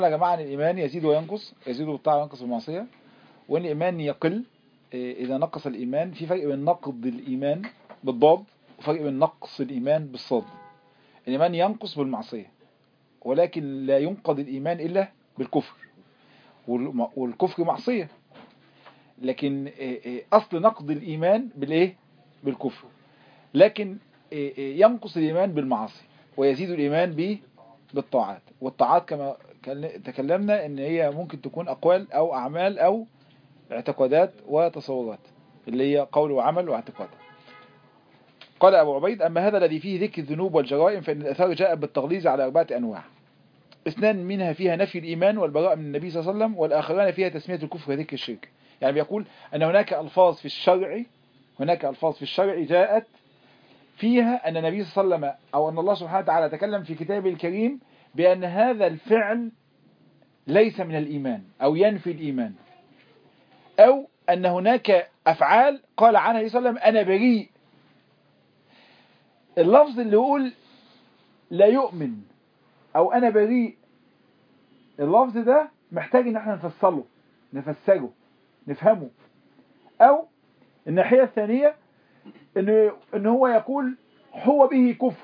يا جماعة ان الإيمان يزيد وينقص يزيد بالطاعة وينقص بالمعصية وان الإيمان يقل إذا نقص الإيمان في فرق بين نقض الإيمان بالضاد وفرق بين نقص الإيمان بالصاد الإيمان ينقص بالمعصية ولكن لا ينقض الإيمان إلا بالكفر والكفر معصية لكن أصل نقض الإيمان بالإيه بالكفر لكن ينقص الإيمان بالمعاصي ويزيد الإيمان به بالطاعات والطاعات كما تكلمنا ان هي ممكن تكون أقوال أو أعمال أو اعتقادات وتصورات اللي هي قول وعمل واعتقاد قال أبو عبيد أما هذا الذي فيه ذكر الذنوب والجرائم فإن الأثار جاءت بالتغليظ على أربعة أنواع اثنان منها فيها نفي الإيمان والبراءة من النبي صلى الله عليه وسلم والآخران فيها تسمية الكفر وذكر الشرك يعني بيقول أن هناك ألفاظ في الشرع هناك ألفاظ في الشرع جاءت فيها أن النبي صلى الله عليه وسلم أو أن الله سبحانه وتعالى تكلم في كتابه الكريم بأن هذا الفعل ليس من الإيمان أو ينفي الإيمان أو أن هناك أفعال قال عنها عليه وسلم أنا بريء اللفظ اللي يقول لا يؤمن أو أنا بريء اللفظ ده محتاج ان احنا نفصله نفسره نفهمه أو الناحية الثانية إن, إن هو يقول هو به كفر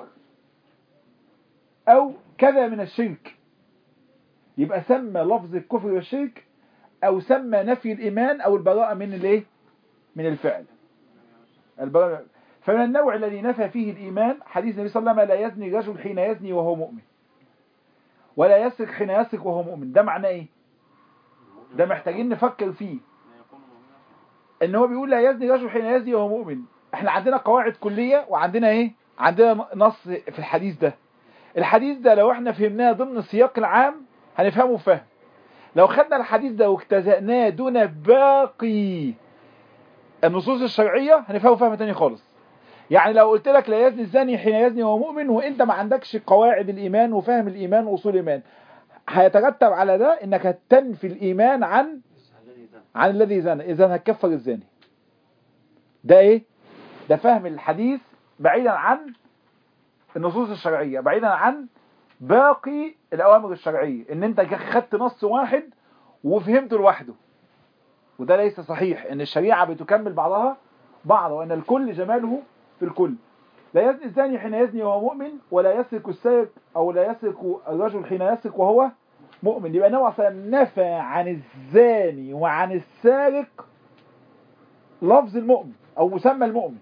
أو كذا من الشرك يبقى سمى لفظ الكفر والشرك أو سمى نفي الإيمان أو البراءة من الايه من الفعل البراءة فمن النوع الذي نفى فيه الإيمان حديث النبي صلى الله عليه وسلم لا يزني رجل حين يزني وهو مؤمن ولا يسرق حين يسرق وهو مؤمن ده معناه ايه ده محتاجين نفكر فيه ان هو بيقول لا يزني رجل حين يزني وهو مؤمن احنا عندنا قواعد كلية وعندنا ايه عندنا نص في الحديث ده الحديث ده لو احنا فهمناه ضمن السياق العام هنفهمه فهم لو خدنا الحديث ده واجتزأناه دون باقي النصوص الشرعية هنفهمه فهم تاني خالص يعني لو قلت لك لا يزني الزاني حين يزني وهو مؤمن وانت ما عندكش قواعد الايمان وفهم الايمان واصول الايمان هيترتب على ده انك تنفي الايمان عن عن الذي زنى اذا هتكفر الزاني ده ايه ده فهم الحديث بعيدا عن النصوص الشرعية بعيدا عن باقي الأوامر الشرعية ان انت خدت نص واحد وفهمته لوحده وده ليس صحيح ان الشريعة بتكمل بعضها بعض وان الكل جماله في الكل لا يزني الزاني حين يزني وهو مؤمن ولا يسرق السارق او لا يسرق الرجل حين يسرق وهو مؤمن يبقى نوع نفى عن الزاني وعن السارق لفظ المؤمن او مسمى المؤمن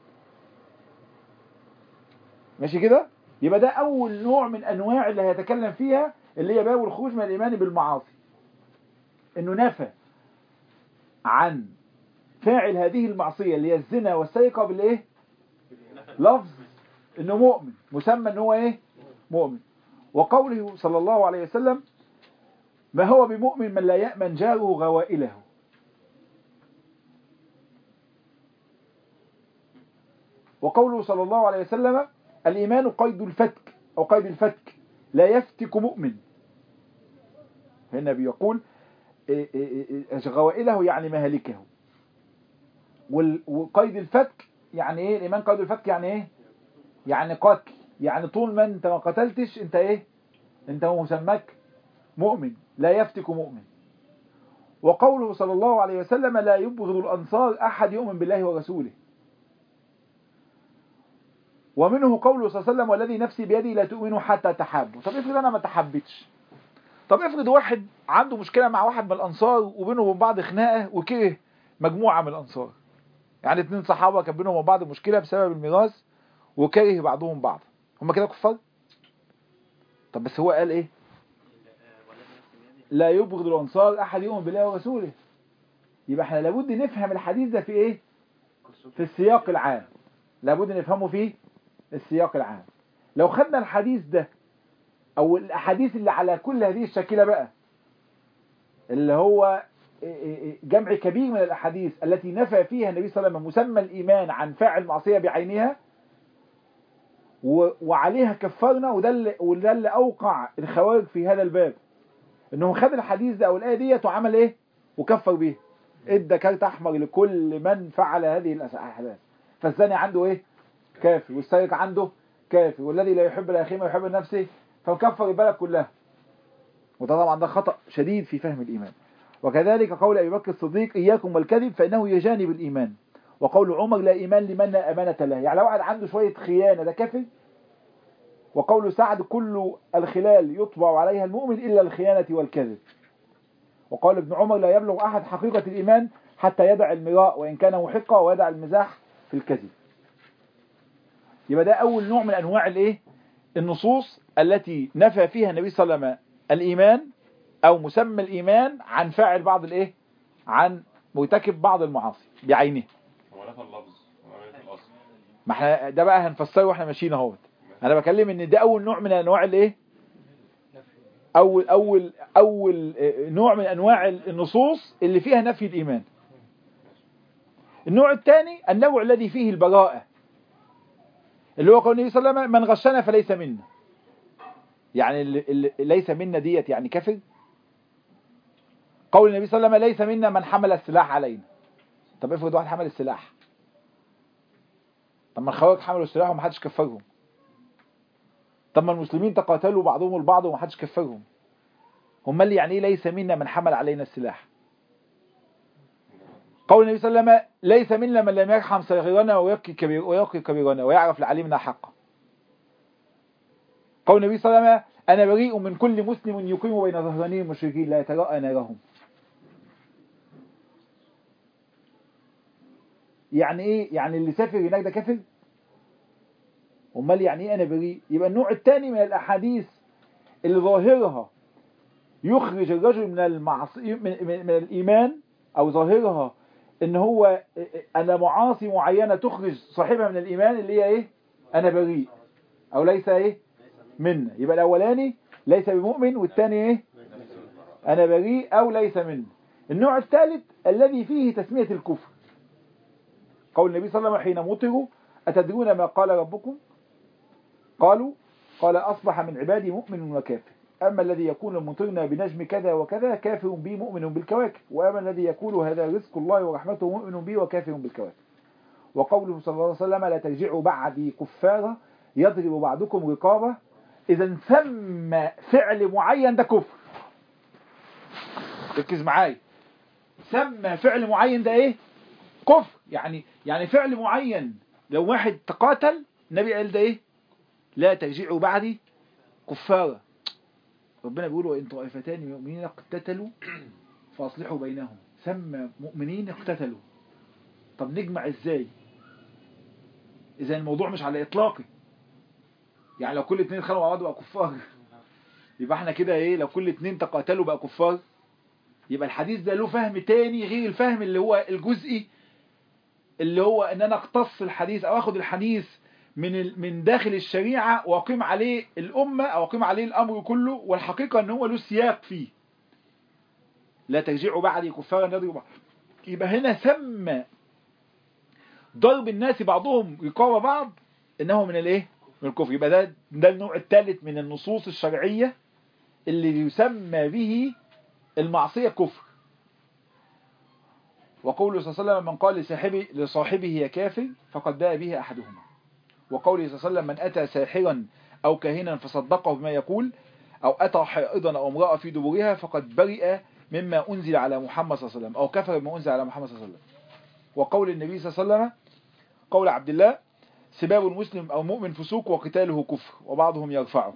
ماشي كده يبقى ده اول نوع من انواع اللي هيتكلم فيها اللي هي باب الخروج من الايمان بالمعاصي انه نفى عن فاعل هذه المعصية اللي هي الزنا والسرقة بالايه لفظ انه مؤمن مسمى ان هو ايه مؤمن وقوله صلى الله عليه وسلم ما هو بمؤمن من لا يأمن جاره غوائله وقوله صلى الله عليه وسلم الإيمان قيد الفتك أو قيد الفتك لا يفتك مؤمن هنا بيقول غوائله يعني مهلكه وقيد الفتك يعني ايه الإيمان قيد الفتك يعني ايه يعني قتل يعني طول ما انت ما قتلتش انت ايه انت مسمك مؤمن لا يفتك مؤمن وقوله صلى الله عليه وسلم لا يبغض الأنصار أحد يؤمن بالله ورسوله ومنه قوله صلى الله عليه وسلم والذي نفسي بيدي لا تؤمنوا حتى تحابوا طب افرض انا ما تحبتش طب افرض واحد عنده مشكلة مع واحد من الأنصار وبينه وبين بعض خناقة وكره مجموعة من الأنصار يعني اتنين صحابة كان بينهم وبين بعض مشكلة بسبب الميراث وكره بعضهم بعض هم كده كفار طب بس هو قال ايه لا يبغض الأنصار أحد يؤمن بالله ورسوله يبقى احنا لابد نفهم الحديث ده في ايه في السياق العام لابد نفهمه فيه السياق العام لو خدنا الحديث ده او الاحاديث اللي على كل هذه الشكلة بقى اللي هو جمع كبير من الاحاديث التي نفى فيها النبي صلى الله عليه وسلم مسمى الايمان عن فاعل معصية بعينها وعليها كفرنا وده اللي, وده اللي اوقع الخوارج في هذا الباب انهم خد الحديث ده او الايه ديت وعمل ايه وكفر بيه ادى كارت احمر لكل من فعل هذه الاحداث فالزاني عنده ايه كافر والسارق عنده كافر والذي لا يحب لاخيه ما يحب لنفسه فكفر البلد كلها وده طبعا ده خطأ شديد في فهم الإيمان وكذلك قول أبي بكر الصديق إياكم والكذب فإنه يجانب الإيمان وقول عمر لا إيمان لمن لا أمانة له يعني لو واحد عنده شوية خيانة ده كافر وقول سعد كل الخلال يطبع عليها المؤمن إلا الخيانة والكذب وقال ابن عمر لا يبلغ أحد حقيقة الإيمان حتى يدع المراء وإن كان محقا ويدع المزاح في الكذب يبقى ده أول نوع من أنواع الإيه النصوص التي نفى فيها النبي صلى الله عليه وسلم الإيمان أو مسمى الإيمان عن فاعل بعض الإيه عن مرتكب بعض المعاصي بعينه هو نفى اللفظ وما نفى الأصل ما احنا ده بقى هنفسره واحنا ماشيين اهوت انا بكلم ان ده اول نوع من انواع الايه اول اول اول اه، نوع من انواع النصوص اللي فيها نفي الايمان النوع الثاني النوع الذي فيه البراءة اللي هو قول النبي صلى الله عليه وسلم من غشنا فليس منا يعني اللي اللي ليس منا ديت يعني كفر قول النبي صلى الله عليه وسلم ليس منا من حمل السلاح علينا طب افرض واحد حمل السلاح طب ما الخوارج حملوا السلاح ومحدش كفرهم طب ما المسلمين تقاتلوا بعضهم البعض ومحدش كفرهم هم اللي يعني ايه ليس منا من حمل علينا السلاح قول النبي صلى الله عليه وسلم ليس منا من لم يرحم صغيرنا ويبكي كبير ويقي كبيرنا ويعرف لعلمنا حقا قول النبي صلى الله عليه وسلم انا بريء من كل مسلم يقيم بين ظهراني المشركين لا يتراءى نارهم يعني ايه يعني اللي سافر هناك ده كافر امال يعني ايه انا بريء يبقى النوع الثاني من الاحاديث اللي ظاهرها يخرج الرجل من المعصي من, من, من الايمان او ظاهرها ان هو انا معاصي معينة تخرج صاحبها من الايمان اللي هي ايه انا بريء او ليس ايه منا يبقى الاولاني ليس بمؤمن والثاني ايه انا بريء او ليس منا النوع الثالث الذي فيه تسمية الكفر قول النبي صلى الله عليه وسلم حين مطروا أتدرون ما قال ربكم قالوا قال أصبح من عبادي مؤمن وكافر أما الذي يكون مطرنا بنجم كذا وكذا كافر بي مؤمن بالكواكب وأما الذي يقول هذا رزق الله ورحمته مؤمن بي وكافر بالكواكب وقوله صلى الله عليه وسلم لا ترجعوا بعدي كفارا يضرب بعضكم رقابة إذا سمى فعل معين ده كفر ركز معايا سمى فعل معين ده ايه كفر يعني يعني فعل معين لو واحد تقاتل النبي قال ده ايه لا ترجعوا بعدي كفارا ربنا بيقول وان طائفتان من المؤمنين اقتتلوا فاصلحوا بينهم سمى مؤمنين اقتتلوا طب نجمع ازاي اذا الموضوع مش على اطلاقي يعني لو كل اتنين خلوا مع بعض بقى كفار يبقى احنا كده ايه لو كل اتنين تقاتلوا بقى كفار يبقى الحديث ده له فهم تاني غير الفهم اللي هو الجزئي اللي هو ان انا اقتص الحديث او اخد الحديث من ال- من داخل الشريعة واقيم عليه الامة او اقيم عليه الامر كله والحقيقة ان هو له سياق فيه لا ترجعوا بعدي كفارا يضربوا بعض يبقى هنا سمى ضرب الناس بعضهم رقاب بعض انه من الايه من الكفر يبقى ده ده النوع الثالث من النصوص الشرعية اللي يسمى به المعصية كفر وقوله صلى الله عليه وسلم من قال لصاحبه, لصاحبه يا كافر فقد باء به أحدهما وقوله صلى الله عليه وسلم من أتى ساحرا أو كاهنا فصدقه بما يقول أو أتى حائضا أو امرأة في دبرها فقد برئ مما أنزل على محمد صلى الله عليه وسلم أو كفر بما أنزل على محمد صلى الله عليه وسلم وقول النبي صلى الله عليه وسلم قول عبد الله سباب المسلم أو مؤمن فسوق وقتاله كفر وبعضهم يرفعه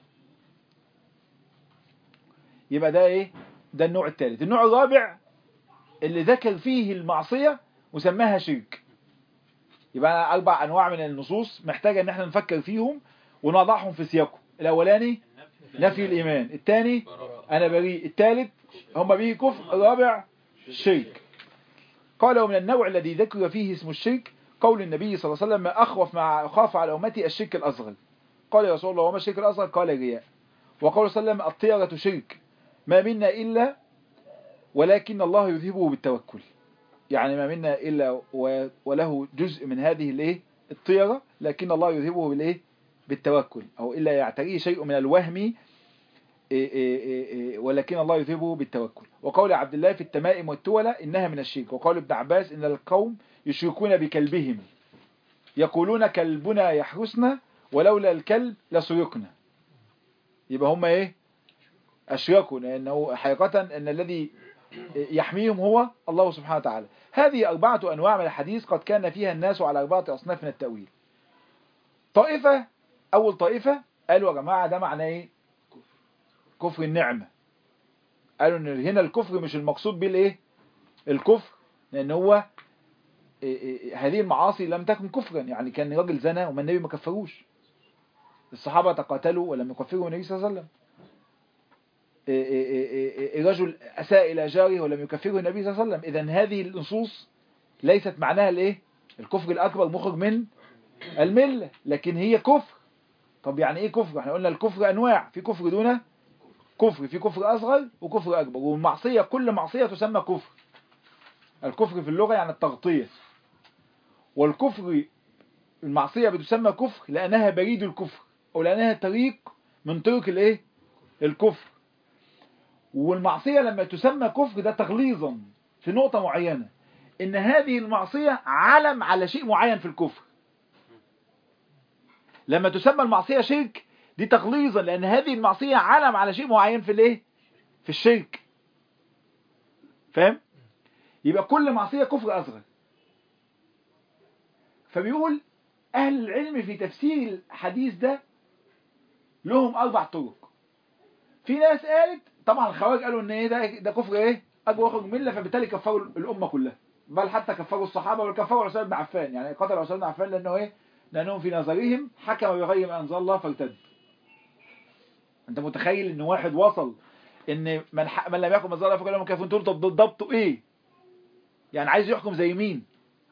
يبقى ده ايه ده النوع الثالث النوع الرابع اللي ذكر فيه المعصية وسماها شرك يبقى أنا أربع أنواع من النصوص محتاجة ان احنا نفكر فيهم ونضعهم في سياقهم الأولاني نفي الإيمان الثاني أنا بريء الثالث هم به كفر الرابع شرك قال ومن النوع الذي ذكر فيه اسم الشرك قول النبي صلى الله عليه وسلم ما أخوف مع أخاف على أمتي الشرك الأصغر قال يا رسول الله وما الشرك الأصغر قال الرياء وقال صلى الله عليه وسلم الطيرة شرك ما منا إلا ولكن الله يذهبه بالتوكل يعني ما منا إلا و- وله جزء من هذه الايه الطيرة لكن الله يذهبه بالايه بالتوكل أو إلا يعتريه شيء من الوهم إيه إيه إيه إيه ولكن الله يذهبه بالتوكل وقول عبد الله في التمائم والتولى إنها من الشرك وقول ابن عباس إن القوم يشركون بكلبهم يقولون كلبنا يحرسنا ولولا الكلب لسرقنا يبقى هم ايه أشركوا لأنه حقيقة أن الذي يحميهم هو الله سبحانه وتعالى هذه أربعة أنواع من الحديث قد كان فيها الناس على أربعة أصناف من التأويل طائفة أول طائفة قالوا يا جماعة ده معناه إيه كفر النعمة قالوا إن هنا الكفر مش المقصود به الإيه الكفر لأن هو هذه المعاصي لم تكن كفرا يعني كان راجل زنا وما النبي ما كفروش الصحابة تقاتلوا ولم يكفروا النبي صلى الله عليه وسلم الرجل أساء إلى جاره ولم يكفره النبي صلى الله عليه وسلم إذا هذه النصوص ليست معناها الإيه الكفر الأكبر مخرج من الملة لكن هي كفر طب يعني إيه كفر احنا قلنا الكفر أنواع في كفر دون كفر في كفر أصغر وكفر أكبر والمعصية كل معصية تسمى كفر الكفر في اللغة يعني التغطية والكفر المعصية بتسمى كفر لأنها بريد الكفر أو لأنها طريق من طرق الإيه الكفر والمعصية لما تسمى كفر ده تغليظا في نقطة معينة ان هذه المعصية علم على شيء معين في الكفر لما تسمى المعصية شرك دي تغليظا لان هذه المعصية علم على شيء معين في الايه في الشرك فاهم يبقى كل معصية كفر اصغر فبيقول اهل العلم في تفسير الحديث ده لهم اربع طرق في ناس قالت طبعا الخوارج قالوا ان ايه ده ده كفر ايه اكبر واخرج مله فبالتالي كفروا الامه كلها بل حتى كفروا الصحابه بل كفروا عثمان بن عفان يعني قتل عثمان بن عفان لانه ايه لانهم في نظرهم حكم بغير ما انزل الله فارتد انت متخيل ان واحد وصل ان من, ح... من لم يحكم انزل الله فكلهم كافرون تقول طب ضبطه ايه يعني عايز يحكم زي مين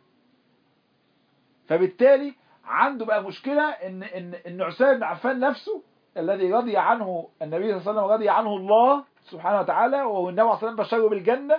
فبالتالي عنده بقى مشكله ان ان ان عثمان بن عفان نفسه الذي رضي عنه النبي صلى الله عليه وسلم رضي عنه الله سبحانه وتعالى والنبي صلى الله عليه وسلم بشره بالجنة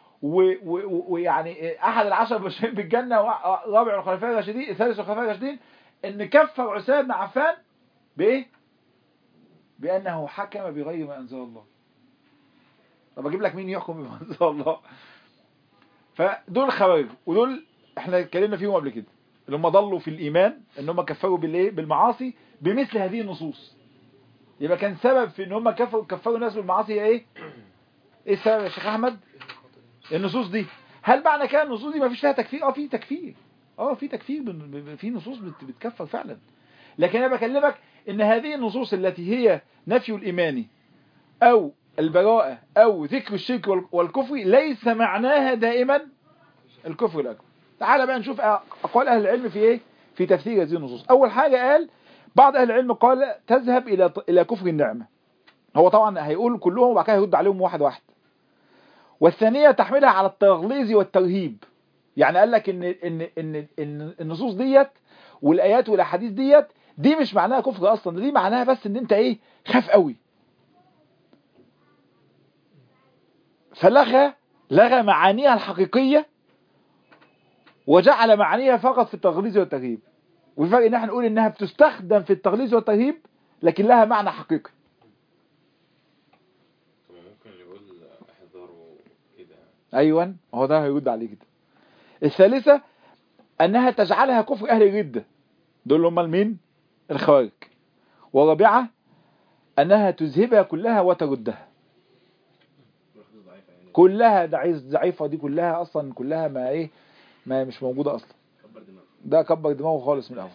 ويعني أحد العشر بشرين بالجنة ورابع الخلفاء الراشدين الثالث الخلفاء الراشدين إن كفر عثمان بن عفان بإيه؟ بأنه حكم بغير ما أنزل الله طب أجيب لك مين يحكم بما أنزل الله فدول خوارج ودول احنا اتكلمنا فيهم قبل كده اللي هم ضلوا في الإيمان ان هم كفروا بالايه بالمعاصي بمثل هذه النصوص يبقى كان سبب في ان هم كفروا كفروا الناس بالمعاصي ايه ايه السبب يا شيخ احمد النصوص دي هل معنى كده النصوص دي ما فيش فيها تكفير اه في تكفير اه في تكفير في نصوص بتكفر فعلا لكن انا بكلمك ان هذه النصوص التي هي نفي الايمان او البراءة او ذكر الشرك والكفر ليس معناها دائما الكفر الاكبر تعال بقى نشوف اقوال اهل العلم في ايه في تفسير هذه النصوص اول حاجة قال بعض اهل العلم قال تذهب الى الى كفر النعمة هو طبعا هيقول كلهم وبعد كده هيرد عليهم واحد واحد والثانية تحملها على التغليظ والترهيب يعني قال لك ان ان ان, إن النصوص ديت والايات والاحاديث ديت دي مش معناها كفر اصلا دي معناها بس ان انت ايه خاف قوي فلغى لغى معانيها الحقيقية وجعل معانيها فقط في التغليظ والترهيب والفرق ان احنا نقول انها بتستخدم في التغليظ والترهيب لكن لها معنى حقيقي طب ممكن يقول احذروا كده ايوه هو ده هيرد عليه كده الثالثة انها تجعلها كفر اهل الردة دول هم مين الخوارج ورابعة انها تذهبها كلها وتردها كلها ضعيفة دي كلها اصلا كلها ما ايه ما مش موجودة اصلا ده كبر دماغه خالص من الاول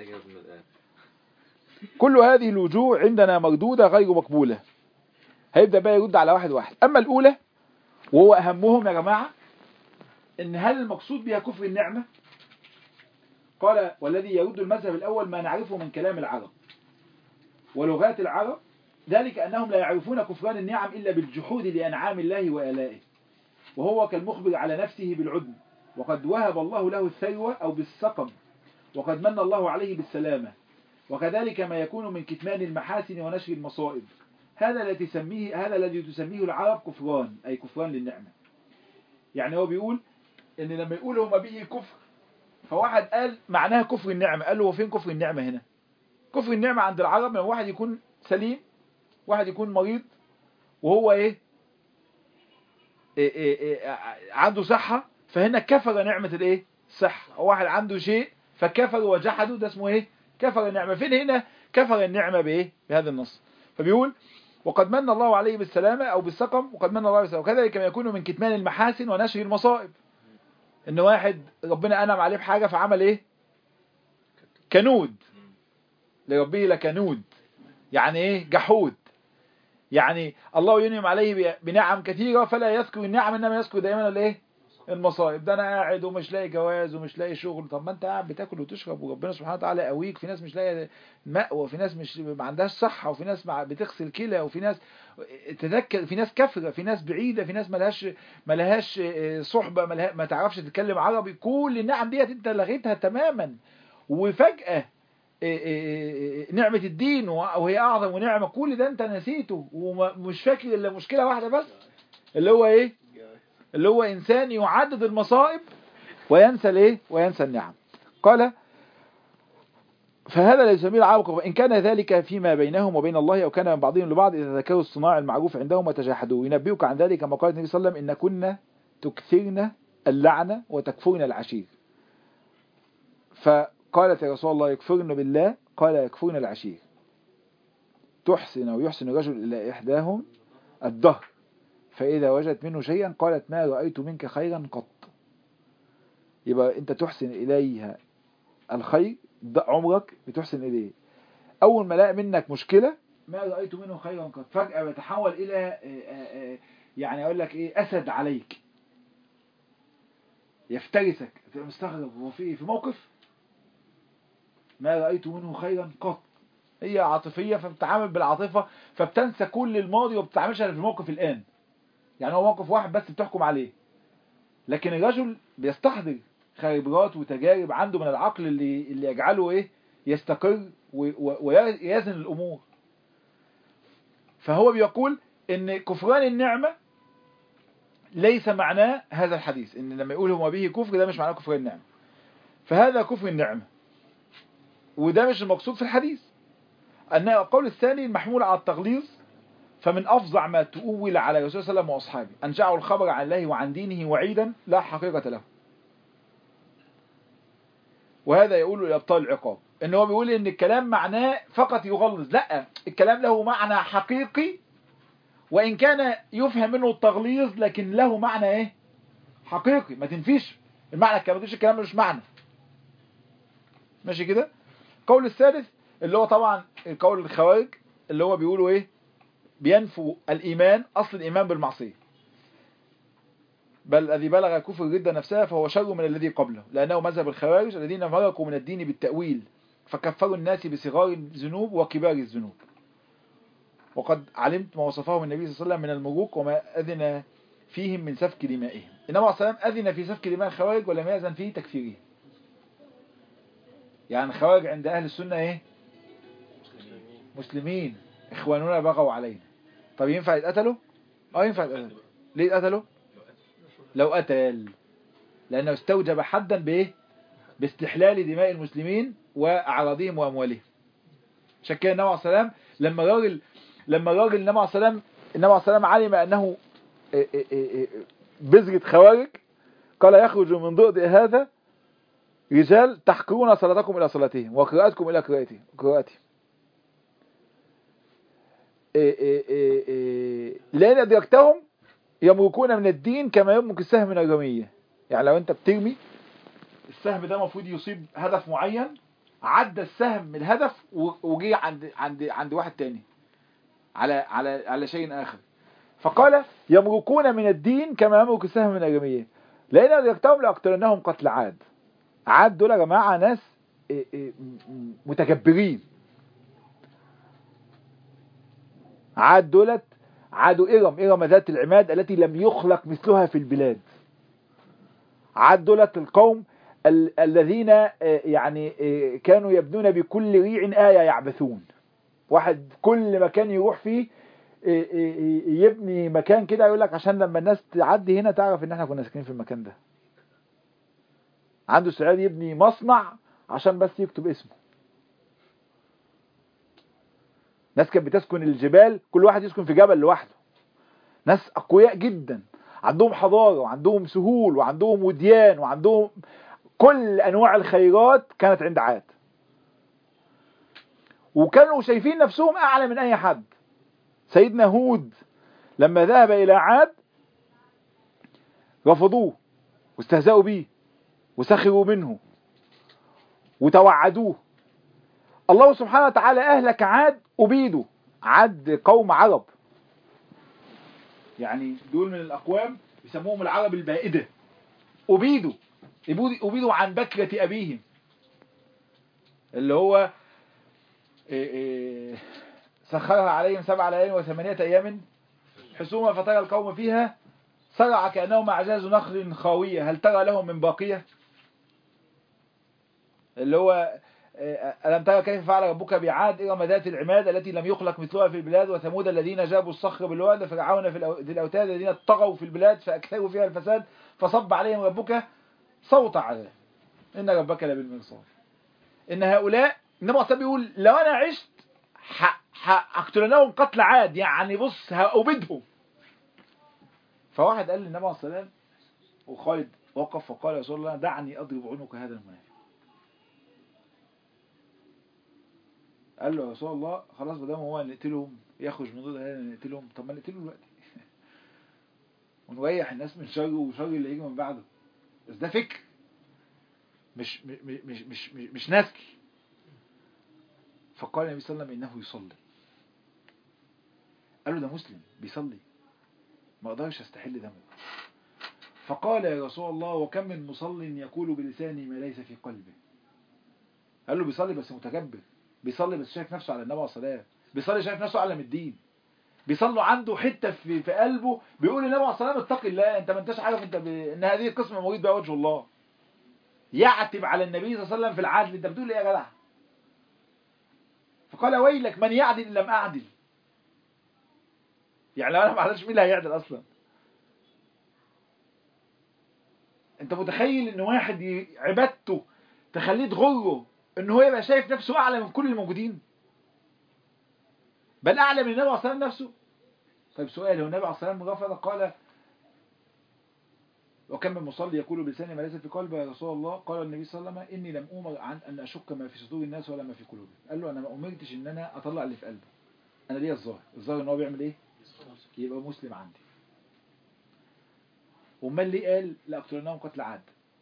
كل هذه الوجوه عندنا مردودة غير مقبولة هيبدأ بقى يرد على واحد واحد اما الاولى وهو اهمهم يا جماعة ان هل المقصود بها كفر النعمة قال والذي يرد المذهب الاول ما نعرفه من كلام العرب ولغات العرب ذلك انهم لا يعرفون كفران النعم الا بالجحود لانعام الله والائه وهو كالمخبر على نفسه بالعدم وقد وهب الله له الثروة أو بالسقم وقد من الله عليه بالسلامة وكذلك ما يكون من كتمان المحاسن ونشر المصائب هذا الذي تسميه هذا الذي تسميه العرب كفران أي كفران للنعمة يعني هو بيقول إن لما يقول هما به كفر فواحد قال معناها كفر النعمة قال له هو فين كفر النعمة هنا كفر النعمة عند العرب لما واحد يكون سليم واحد يكون مريض وهو ايه, إيه, إيه, إيه عنده صحة فهنا كفر نعمة الايه الصحة واحد عنده شيء فكفر وجحده ده اسمه ايه كفر النعمة فين هنا كفر النعمة بايه بهذا النص فبيقول وقد من الله عليه بالسلامة أو بالسقم وقد من الله عليه بالسلامة وكذلك كما يكون من كتمان المحاسن ونشر المصائب إن واحد ربنا أنعم عليه بحاجة فعمل إيه كنود لربه لكنود يعني إيه جحود يعني الله ينعم عليه بنعم كثيرة فلا يذكر النعم إنما يذكر دائما الإيه المصائب ده انا قاعد ومش لاقي جواز ومش لاقي شغل طب ما انت قاعد بتاكل وتشرب وربنا سبحانه وتعالى قويك في ناس مش لاقي مأوى وفي ناس مش ما عندهاش صحة وفي ناس بتغسل كلى وفي ناس تذكر في ناس كفرة في ناس بعيدة في ناس ملهاش ملهاش صحبة ملها ما تعرفش تتكلم عربي كل النعم ديت انت لغيتها تماما وفجأة نعمة الدين وهي أعظم نعمة كل ده انت نسيته ومش فاكر إلا مشكلة واحدة بس اللي هو ايه اللي هو إنسان يعدد المصائب وينسى الايه وينسى النعم قال فهذا لا يسميه العابق إن كان ذلك فيما بينهم وبين الله أو كان من بعضهم لبعض إذا ذكروا الصناع المعروف عندهم وتجاحدوا ينبئك عن ذلك كما قال النبي صلى الله عليه وسلم إن كنا تكثرن اللعنة وتكفرن العشير فقالت يا رسول الله يكفرن بالله قال يكفرن العشير تحسن ويحسن الرجل إلى إحداهم الدهر فإذا وجدت منه شيئا قالت ما رأيت منك خيرا قط يبقى أنت تحسن إليها الخير عمرك بتحسن إليه أول ما لاقي منك مشكلة ما رأيت منه خيرا قط فجأة بيتحول إلى يعني أقول لك إيه أسد عليك يفترسك تبقى مستغرب هو في في موقف ما رأيت منه خيرا قط هي عاطفية فبتتعامل بالعاطفة فبتنسى كل الماضي وبتتعاملش في الموقف الآن يعني هو موقف واحد بس بتحكم عليه لكن الرجل بيستحضر خبرات وتجارب عنده من العقل اللي اللي يجعله ايه يستقر ويزن الامور فهو بيقول ان كفران النعمة ليس معناه هذا الحديث ان لما يقول هو به كفر ده مش معناه كفران النعمة فهذا كفر النعمة وده مش المقصود في الحديث أن القول الثاني المحمول على التغليظ فمن أفظع ما تؤول على رسول الله صلى الله عليه وسلم وأصحابه أن جعلوا الخبر عن الله وعن دينه وعيدا لا حقيقة له وهذا يقول لأبطال العقاب ان هو بيقول ان الكلام معناه فقط يغلظ لا الكلام له معنى حقيقي وإن كان يفهم منه التغليظ لكن له معنى ايه حقيقي ما تنفيش المعنى ما تنفيش الكلام مش معنى ماشي كده القول الثالث اللي هو طبعا القول الخوارج اللي هو بيقولوا ايه بينفوا الإيمان أصل الإيمان بالمعصية بل الذي بلغ كفر الردة نفسها فهو شر من الذي قبله لأنه مذهب الخوارج الذين فرقوا من الدين بالتأويل فكفروا الناس بصغار الذنوب وكبار الذنوب وقد علمت ما وصفه النبي صلى الله عليه وسلم من المروق وما أذن فيهم من سفك دمائهم النبي عليه الصلاة والسلام أذن في سفك دماء الخوارج ولم يأذن في تكفيرهم يعني الخوارج عند أهل السنة إيه مسلمين إخواننا بغوا علينا طب ينفع يتقتلوا اه ينفع يتقتلوا ليه يتقتلوا لو قتل لأنه استوجب حدا بإيه باستحلال دماء المسلمين وأعراضهم وأموالهم عشان كده النبي عليه السلام لما راجل لما راجل النبي عليه السلام النبي عليه السلام علم أنه بذرة خوارج قال يخرج من ضئضئ هذا رجال تحقرون صلاتكم إلى صلاتهم وقراءتكم إلى قراءتهم قراءتهم لأن أدركتهم يمركون من الدين كما يمرك السهم من الرمية يعني لو أنت بترمي السهم ده المفروض يصيب هدف معين عدى السهم من الهدف وجي عند عند عند واحد تاني على على على شيء آخر فقال يمركون من الدين كما يمرك السهم من الرمية لأن أدركتهم لأقتلنهم قتل عاد عاد دول يا جماعة ناس متكبرين عاد دولت عادوا إرم إرم ذات العماد التي لم يخلق مثلها في البلاد عاد دولت القوم ال الذين يعني كانوا يبنون بكل ريع آية يعبثون واحد كل مكان يروح فيه يبني مكان كده يقول لك عشان لما الناس تعدي هنا تعرف ان احنا كنا ساكنين في المكان ده عنده استعداد يبني مصنع عشان بس يكتب اسمه ناس كانت بتسكن الجبال كل واحد يسكن في جبل لوحده ناس أقوياء جدا عندهم حضارة وعندهم سهول وعندهم وديان وعندهم كل أنواع الخيرات كانت عند عاد وكانوا شايفين نفسهم أعلى من أي حد سيدنا هود لما ذهب إلى عاد رفضوه واستهزأوا به وسخروا منه وتوعدوه الله سبحانه وتعالى أهلك عاد أبيدوا عاد قوم عرب يعني دول من الأقوام يسموهم العرب البائدة أبيدوا أبيدوا عن بكرة أبيهم اللي هو إيه إيه سخرها عليهم سبع ليال وثمانية أيام حسوما فترى القوم فيها صرع كأنهم أعجاز نخل خاوية هل ترى لهم من باقية اللي هو ألم ترى كيف فعل ربك بعاد إرم ذات العماد التي لم يخلق مثلها في البلاد وثمود الذين جابوا الصخر بالواد فرعون في الأوتاد الذين طغوا في البلاد فأكثروا فيها الفساد فصب عليهم ربك صوت عذاب إن ربك لبالمرصاد إن هؤلاء إنما أصلا بيقول لو أنا عشت هقتلناهم قتل عاد يعني بص هأبدهم فواحد قال للنبي عليه الصلاة والسلام وخالد وقف وقال يا رسول الله دعني أضرب عنق هذا المنافق قال له يا رسول الله خلاص ما دام هو نقتلهم يخرج من ضد هذا نقتلهم طب ما نقتله دلوقتي ونريح الناس من شره وشر اللي يجي من بعده بس ده فكر مش مش مش مش, مش, مش نسل فقال النبي صلى الله عليه وسلم انه يصلي قال له ده مسلم بيصلي ما اقدرش استحل دمه فقال يا رسول الله وكم من مصل يقول بلسانه ما ليس في قلبه قال له بيصلي بس متكبر بيصلي بس شايف نفسه على النبي عليه الصلاه بيصلي شايف نفسه اعلى من الدين بيصلوا عنده حته في, في قلبه بيقول للنبي عليه الصلاه اتق الله انت ما انتش عارف انت ب... ان هذه القسمه مريد بها وجه الله يعتب على النبي صلى الله عليه وسلم في العدل انت بتقول ايه يا جدع فقال ويلك من يعدل ان لم اعدل يعني لو انا ما عدلش مين اللي هيعدل اصلا انت متخيل ان واحد عبادته تخليه تغره ان هو يبقى شايف نفسه اعلى من كل الموجودين بل اعلى من النبي عليه الصلاه والسلام نفسه طيب سؤال هو النبي عليه الصلاه والسلام رفض قال وكم من مصلي يقول بلسانه ما ليس في قلبه يا رسول الله قال النبي صلى الله عليه وسلم اني لم امر عن ان اشك ما في صدور الناس ولا ما في قلوبهم قال له انا ما امرتش ان انا اطلع اللي في قلبه انا ليا الظاهر الظاهر ان هو بيعمل ايه يبقى مسلم عندي امال ليه قال لاقتلناهم قتل عاد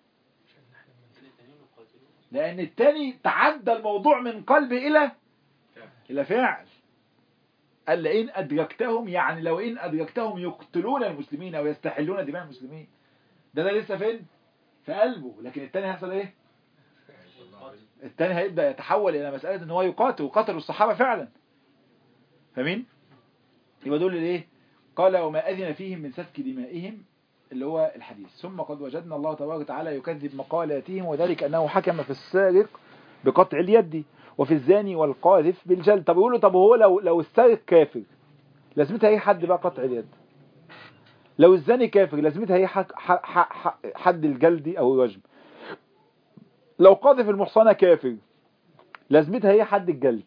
لان التاني تعدى الموضوع من قلب الى الى فعل قال لئن ادركتهم يعني لو ان ادركتهم يقتلون المسلمين او يستحلون دماء المسلمين ده ده لسه فين في قلبه لكن التاني هيحصل ايه التاني هيبدا يتحول الى مساله ان هو يقاتل وقتلوا الصحابه فعلا فاهمين يبقى دول الايه قال وما اذن فيهم من سفك دمائهم اللي هو الحديث ثم قد وجدنا الله تبارك وتعالى يكذب مقالاتهم وذلك انه حكم في السارق بقطع اليد وفي الزاني والقاذف بالجلد طب يقولوا طب هو لو لو السارق كافر لازمتها ايه حد بقى قطع اليد لو الزاني كافر لازمتها ايه حد الجلد او الرجم لو قاذف المحصنه كافر لازمتها ايه حد الجلد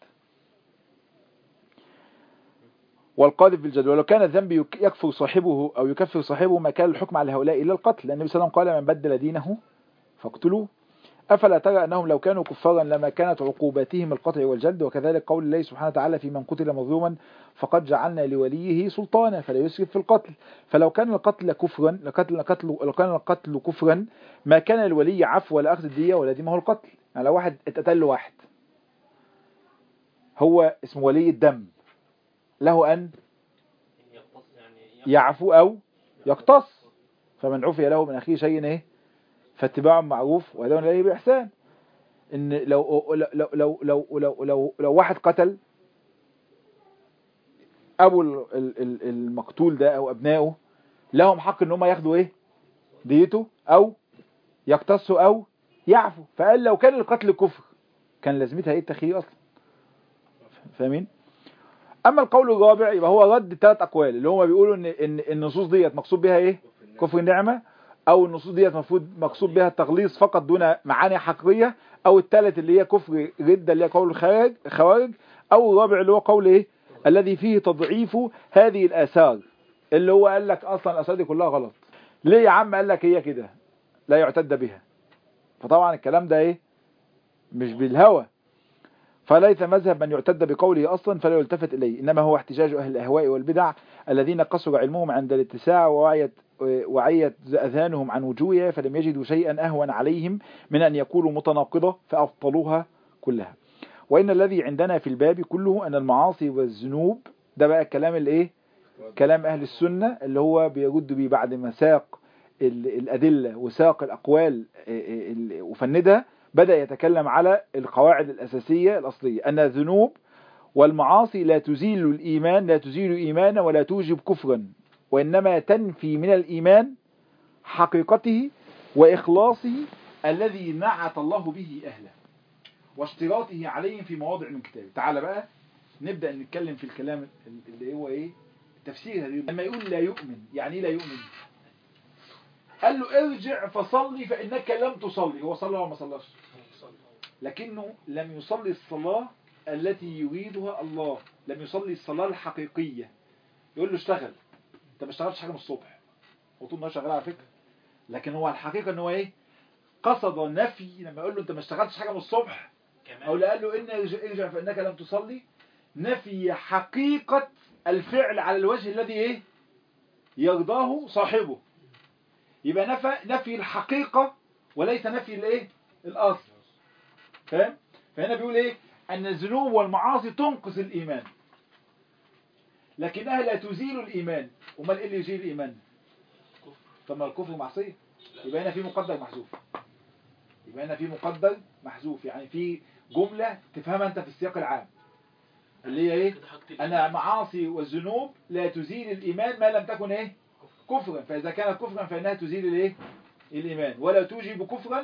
والقاذف بالجلد ولو كان الذنب يكفر صاحبه او يكفر صاحبه ما كان الحكم على هؤلاء الا القتل لان النبي صلى الله عليه وسلم قال من بدل دينه فاقتلوه أفلا ترى أنهم لو كانوا كفارا لما كانت عقوباتهم القطع والجلد وكذلك قول الله سبحانه وتعالى في من قتل مظلوما فقد جعلنا لوليه سلطانا فلا يسرف في القتل فلو كان القتل كفرا لقتل قتل لو كان القتل كفرا ما كان الولي عفو ولا أخذ الدية ولا دمه القتل يعني لو واحد اتقتل له واحد هو اسمه ولي الدم له أن يعفو أو يقتص فمن عفي له من أخيه شيء إيه فاتباع معروف وهدون إليه بإحسان إن لو لو لو لو لو لو, لو, لو واحد قتل أبو المقتول ده أو أبنائه لهم حق إن هم ياخدوا إيه ديته أو يقتصوا أو يعفوا فقال لو كان القتل كفر كان لازمتها إيه التخيير أصلا فاهمين أما القول الرابع يبقى هو رد ثلاث أقوال اللي هم بيقولوا إن إن النصوص ديت مقصود بها إيه كفر النعمة او النصوص ديت المفروض مقصود بها التغليظ فقط دون معاني حقيقيه او الثالث اللي هي كفر رده اللي هي قول الخارج خوارج او الرابع اللي هو قول ايه الذي فيه تضعيف هذه الاثار اللي هو قال لك اصلا الاثار دي كلها غلط ليه يا عم قال لك هي كده لا يعتد بها فطبعا الكلام ده ايه مش بالهوى فليس مذهب من يعتد بقوله أصلا فلا يلتفت إليه إنما هو احتجاج أهل الأهواء والبدع الذين قصر علمهم عند الاتساع ووعيت وعيت أذهانهم عن وجوهها فلم يجدوا شيئا أهون عليهم من أن يقولوا متناقضة فأبطلوها كلها وإن الذي عندنا في الباب كله أن المعاصي والذنوب ده بقى كلام الإيه كلام أهل السنة اللي هو بيرد بيه بعد ما ساق ال- الأدلة وساق الأقوال ال- ال- وفندها بدأ يتكلم على القواعد الأساسية الأصلية أن الذنوب والمعاصي لا تزيل الإيمان لا تزيل إيمانا ولا توجب كفرا وإنما تنفي من الإيمان حقيقته وإخلاصه الذي نعت الله به أهله واشتراطه عليهم في مواضع من كتابه تعال بقى نبدأ نتكلم في الكلام اللي هو إيه تفسير هذه لما يقول لا يؤمن يعني إيه لا يؤمن قال له ارجع فصلي فإنك لم تصلي هو صلى ولا ما صلاش لكنه لم يصلي الصلاة التي يريدها الله لم يصلي الصلاة الحقيقية يقول له اشتغل انت ما اشتغلتش حاجة من الصبح هو طول النهار شغال على فكرة لكن هو الحقيقة ان هو ايه قصد نفي لما يقول له انت ما اشتغلتش حاجة من الصبح او لا قال له ان ارجع ارجع فانك لم تصلي نفي حقيقة الفعل على الوجه الذي ايه يرضاه صاحبه يبقى نفى نفي الحقيقة وليس نفي الايه الاصل فاهم فهنا بيقول ايه ان الذنوب والمعاصي تنقص الايمان لكنها لا تزيل الايمان امال ايه اللي يزيل الايمان طب ما الكفر معصيه يبقى هنا في مقدر محذوف يبقى هنا في مقدر محذوف يعني في جملة تفهمها انت في السياق العام اللي هي ايه انا معاصي والذنوب لا تزيل الايمان ما لم تكن ايه كفرا فاذا كانت كفرا فانها تزيل الايه الايمان ولا توجب كفرا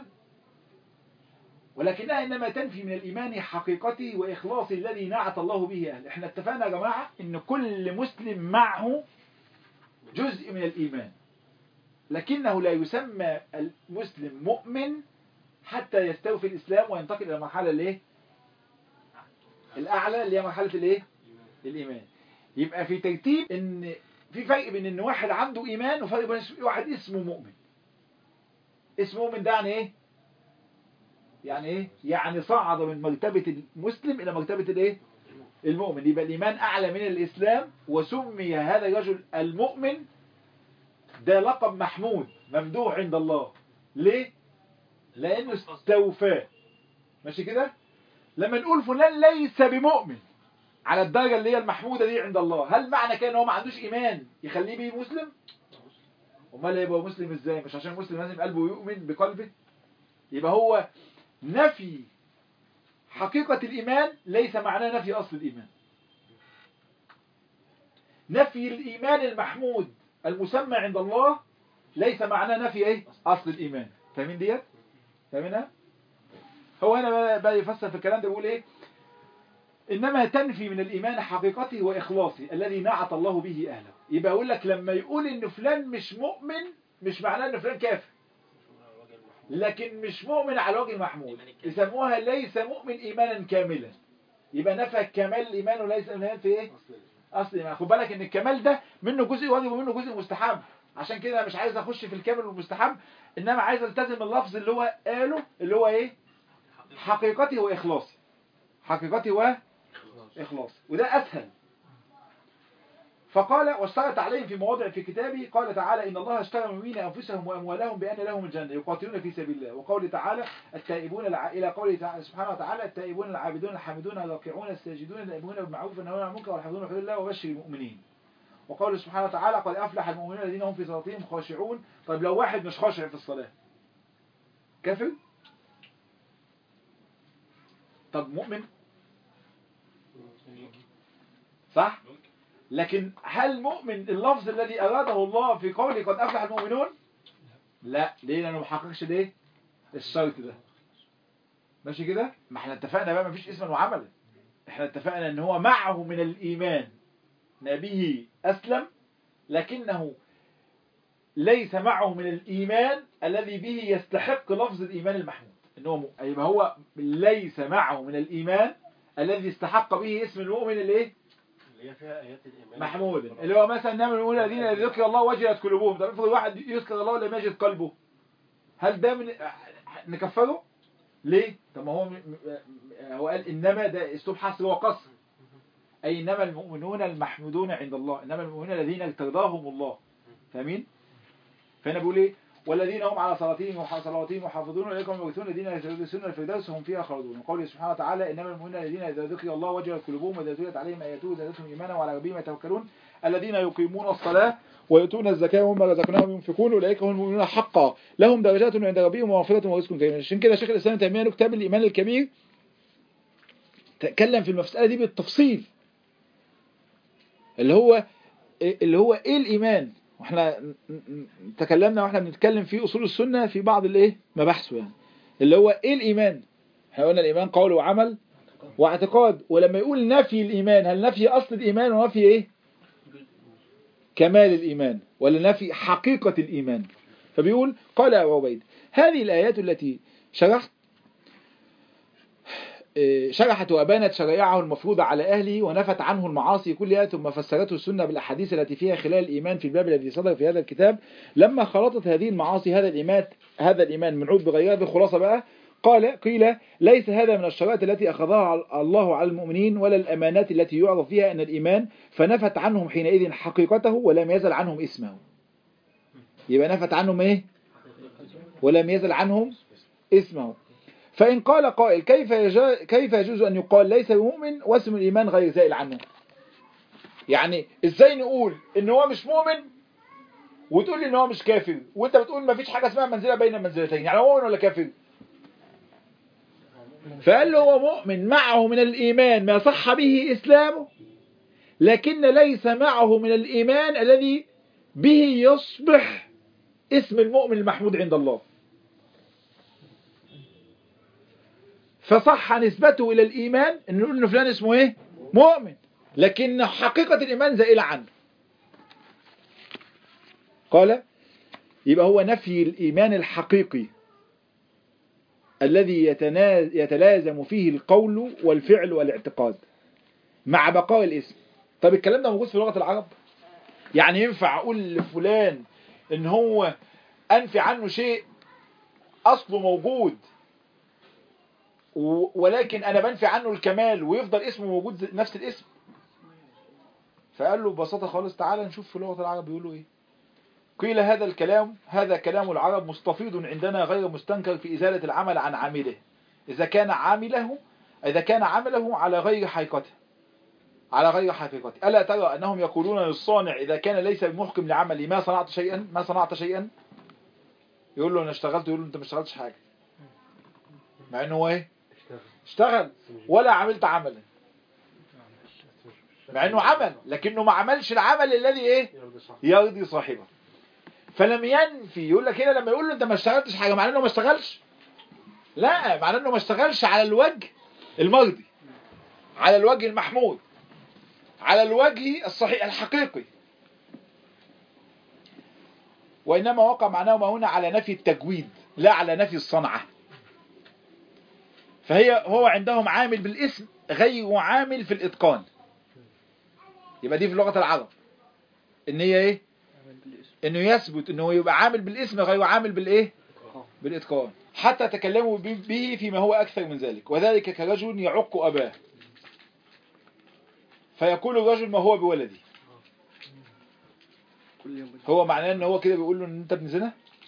ولكنها انما تنفي من الايمان حقيقته واخلاص الذي نعت الله به اهله احنا اتفقنا يا جماعه ان كل مسلم معه جزء من الايمان لكنه لا يسمى المسلم مؤمن حتى يستوفي الإسلام وينتقل إلى المرحلة الايه الأعلى اللي هي مرحلة الايه الإيمان يبقى في ترتيب إن في فرق بين إن واحد عنده إيمان وفرق بين واحد اسمه مؤمن اسمه مؤمن ده يعني إيه يعني إيه يعني صعد من مرتبة المسلم إلى مرتبة الإيه المؤمن يبقى الإيمان أعلى من الإسلام وسمي هذا الرجل المؤمن ده لقب محمود ممدوح عند الله ليه لانه استوفاه ماشي كده لما نقول فلان ليس بمؤمن على الدرجة اللي هي المحمودة دي عند الله هل معنى كده ان هو ما عندوش ايمان يخليه بيه مسلم امال يبقى مسلم ازاي مش عشان مسلم لازم قلبه يؤمن بقلبه يبقى هو نفي حقيقة الإيمان ليس معناه نفي أصل الإيمان نفي الإيمان المحمود المسمى عند الله ليس معناه نفي ايه اصل الايمان فاهمين ديت فاهمينها هو هنا بقى يفسر في الكلام ده بيقول ايه انما تنفي من الايمان حقيقته واخلاصه الذي نعت الله به اهله يبقى يقول لك لما يقول ان فلان مش مؤمن مش معناه ان فلان كافر لكن مش مؤمن على وجه المحمود يسموها ليس مؤمن ايمانا كاملا يبقى نفى كمال الايمان وليس الايمان في ايه اصل ما خد بالك ان الكمال ده منه جزء واجب ومنه جزء مستحب عشان كده انا مش عايز اخش في الكامل والمستحب انما عايز التزم اللفظ اللي هو قاله اللي هو ايه حقيقتي واخلاصي حقيقتي واخلاصي وده اسهل فقال واشترط عليهم في مواضع في كتابه قال تعالى إن الله اشترى من المؤمنين أنفسهم وأموالهم بأن لهم الجنة يقاتلون في سبيل الله وقول تعالى التائبون الع... إلى قوله تعالى سبحانه وتعالى التائبون العابدون الحامدون الراكعون الساجدون الآمرون بالمعروف والنهون عن المنكر والحافظون حدود الله وبشر المؤمنين وقول سبحانه وتعالى قد أفلح المؤمنون الذين هم في صلاتهم خاشعون طيب لو واحد مش خاشع في الصلاة كافر طب مؤمن صح لكن هل مؤمن اللفظ الذي أراده الله في قوله قد أفلح المؤمنون لا ليه لأنه ما حققش ليه الشرط ده ماشي كده ما احنا اتفقنا بقى ما فيش اسما وعملا احنا اتفقنا ان هو معه من الإيمان نبيه أسلم لكنه ليس معه من الإيمان الذي به يستحق لفظ الإيمان المحمود إن هو يبقى هو ليس معه من الإيمان الذي استحق به اسم المؤمن الايه اللي هي فيها آيات الإيمان محمود اللي هو مثلا نعمل نقول الذين إذا ذكر الله وجلت قلوبهم طب افرض واحد يذكر الله لم يجد قلبه هل ده من نكفره ليه طب ما هو م- م- هو قال انما ده اسلوب حصر وقصر اي انما المؤمنون المحمودون عند الله انما المؤمنون الذين ارتضاهم الله فاهمين فهنا بيقول ايه والذين هم على صلاتهم وح- صلواتهم يحافظون اولئك هم الوارثون الذين يرثون الفردوس هم فيها خالدون وقوله سبحانه وتعالى انما المؤمنون الذين اذا ذكر الله وجلت قلوبهم واذا تليت عليهم اياته زادتهم ايمانا وعلى ربهم يتوكلون الذين يقيمون الصلاه ويؤتون الزكاه ومما رزقناهم ينفقون اولئك هم المؤمنون حقا لهم درجات عند ربهم ومغفره ورزق كريم عشان كده شيخ الاسلام تيميه له كتاب الايمان الكبير تكلم في المساله دي بالتفصيل اللي هو اللي هو ايه الايمان واحنا ن- ن- تكلمنا واحنا بنتكلم في اصول السنه في بعض الايه مباحثه يعني اللي هو ايه الايمان احنا قلنا الايمان قول وعمل واعتقاد ولما يقول نفي الايمان هل نفي اصل الايمان ونفي ايه كمال الايمان ولا نفي حقيقه الايمان فبيقول قال ابو عبيد هذه الايات التي شرحت إيه، شرحت وأبانت شرائعه المفروضة على أهله ونفت عنه المعاصي كلها ثم فسرته السنة بالأحاديث التي فيها خلال الإيمان في الباب الذي صدر في هذا الكتاب لما خلطت هذه المعاصي هذا الإيمان هذا الإيمان منعوت بغيرها بالخلاصة بقى قال قيل ليس هذا من الشرائط التي أخذها الله على المؤمنين ولا الأمانات التي يعرف فيها أن الإيمان فنفت عنهم حينئذ حقيقته ولم يزل عنهم اسمه يبقى نفت عنهم إيه ولم يزل عنهم اسمه فإن قال قائل كيف يجا كيف يجوز أن يقال ليس بمؤمن واسم الإيمان غير زائل عنه يعني إزاي نقول إن هو مش مؤمن وتقول لي إن هو مش كافر وأنت بتقول ما فيش حاجة اسمها منزلة بين المنزلتين يعني هو مؤمن ولا كافر فقال له هو مؤمن معه من الإيمان ما صح به إسلامه لكن ليس معه من الإيمان الذي به يصبح اسم المؤمن المحمود عند الله فصح نسبته إلى الإيمان إن نقول إن فلان اسمه إيه مؤمن لكن حقيقة الإيمان زائلة عنه قال يبقى هو نفي الإيمان الحقيقي الذي يتنا- يتلازم فيه القول والفعل والاعتقاد مع بقاء الاسم طب الكلام ده موجود في لغة العرب يعني ينفع أقول لفلان إن هو أنفي عنه شيء أصله موجود و- ولكن أنا بنفي عنه الكمال ويفضل اسمه موجود زي- نفس الاسم فقال له ببساطة خالص تعالى نشوف في لغة العرب بيقولوا إيه قيل هذا الكلام هذا كلام العرب مستفيض عندنا غير مستنكر في إزالة العمل عن عامله إذا كان عامله إذا كان عمله على غير حقيقته على غير حقيقته ألا ترى أنهم يقولون للصانع إذا كان ليس بمحكم لعملي ما صنعت شيئا ما صنعت شيئا يقول له أنا اشتغلت يقول له أنت ما اشتغلتش حاجة مع أنه هو إيه اشتغل ولا عملت عملا مع أنه عمل لكنه ما عملش العمل الذي إيه يرضي صح يرضي صاحبه فلم ينفي يقول لك هنا لما يقول له انت ما اشتغلتش حاجه معناه انه ما اشتغلش لا معناه انه ما اشتغلش على الوجه المرضي على الوجه المحمود على الوجه الصحيح الحقيقي وانما وقع معناهما هنا على نفي التجويد لا على نفي الصنعه فهي هو عندهم عامل بالاسم غير عامل في الاتقان يبقى دي في لغه العرب ان هي ايه انه يثبت انه يبقى عامل بالاسم غير عامل بالايه بالاتقان حتى تكلموا به به فيما هو اكثر من ذلك وذلك كرجل يعق اباه فيقول الرجل ما هو بولدي هو معناه ان هو كده بيقول له ان انت ابن زنا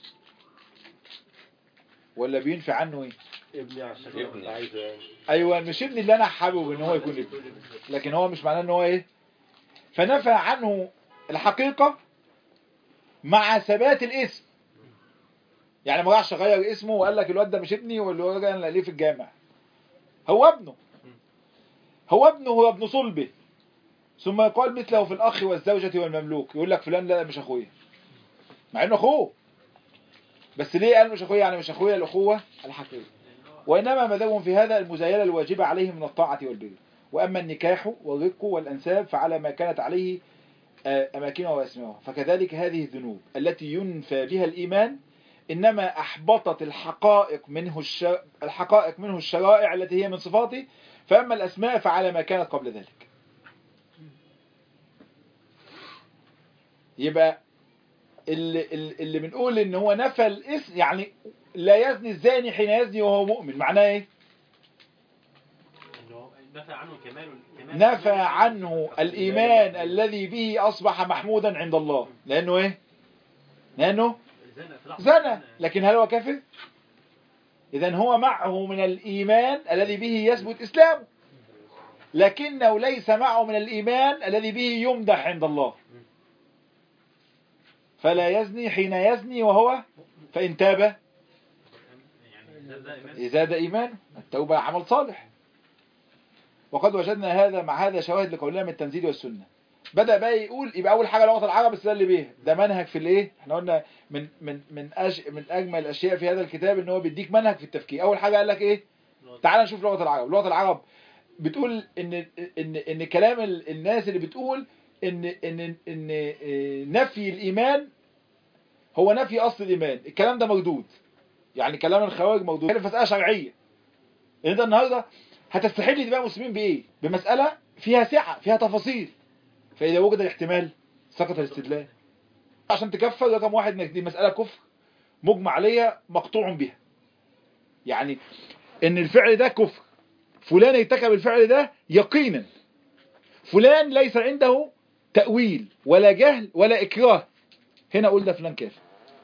ولا بينفي عنه ايه ابني عشان ابني. ابني عايزه يعني ايوه مش ابني اللي انا حابب ان هو يكون ابني لكن هو مش معناه ان هو ايه فنفى عنه الحقيقة مع ثبات الاسم يعني ما راحش غير اسمه وقال لك الواد ده مش ابني والواد ده انا ليه في الجامع هو ابنه هو ابنه هو ابن صلبه ثم يقال مثله في الاخ والزوجة والمملوك يقول لك فلان لا مش اخويا مع انه اخوه بس ليه قال مش اخويا يعني مش اخويا الاخوة الحقيقية وإنما مذهبهم في هذا المزايلة الواجبة عليهم من الطاعة والبر وأما النكاح والرق والأنساب فعلى ما كانت عليه آه، أماكنها وأسمائها فكذلك هذه الذنوب التي ينفى بها الإيمان إنما أحبطت الحقائق منه الشر... الحقائق منه الشرائع التي هي من صفاته فأما الأسماء فعلى ما كانت قبل ذلك يبقى اللي, اللي بنقول إن هو نفى الاسم يعني لا يزني الزاني حين يزني وهو مؤمن معناه ايه انه نفى عنه كمال كمال نفى عنه الإيمان الذي به أصبح محمودا عند الله لأنه إيه لأنه زنى في لحظة زنى لكن هل هو كافر إذا هو معه من الإيمان الذي به يثبت إسلامه لكنه ليس معه من الإيمان الذي به يمدح عند الله فلا يزني حين يزني وهو فإن تاب يعني زاد إيمان زاد إيمانه التوبة عمل صالح وقد وجدنا هذا مع هذا شواهد لقولنا من التنزيل والسنة بدأ بقى يقول يبقى أول حاجة لغة العرب استدل بيها ده منهج في الإيه احنا قلنا من من من أش من أجمل الأشياء في هذا الكتاب إن هو بيديك منهج في التفكير أول حاجة قال لك إيه تعال نشوف لغة العرب لغة العرب بتقول إن إن إن كلام ال- الناس اللي بتقول إن إن إن إيه، نفي الإيمان هو نفي أصل الإيمان الكلام ده مردود يعني كلام الخوارج مردود في مسألة شرعية انت النهارده هتستحل دماء المسلمين بايه بمسألة فيها سعة فيها تفاصيل فإذا وجد الاحتمال سقط الاستدلال عشان تكفر رقم واحد انك دي مسألة كفر مجمع عليها مقطوع بها يعني ان الفعل ده كفر فلان ارتكب الفعل ده يقينا فلان ليس عنده تأويل ولا جهل ولا إكراه هنا أقول ده فلان كافر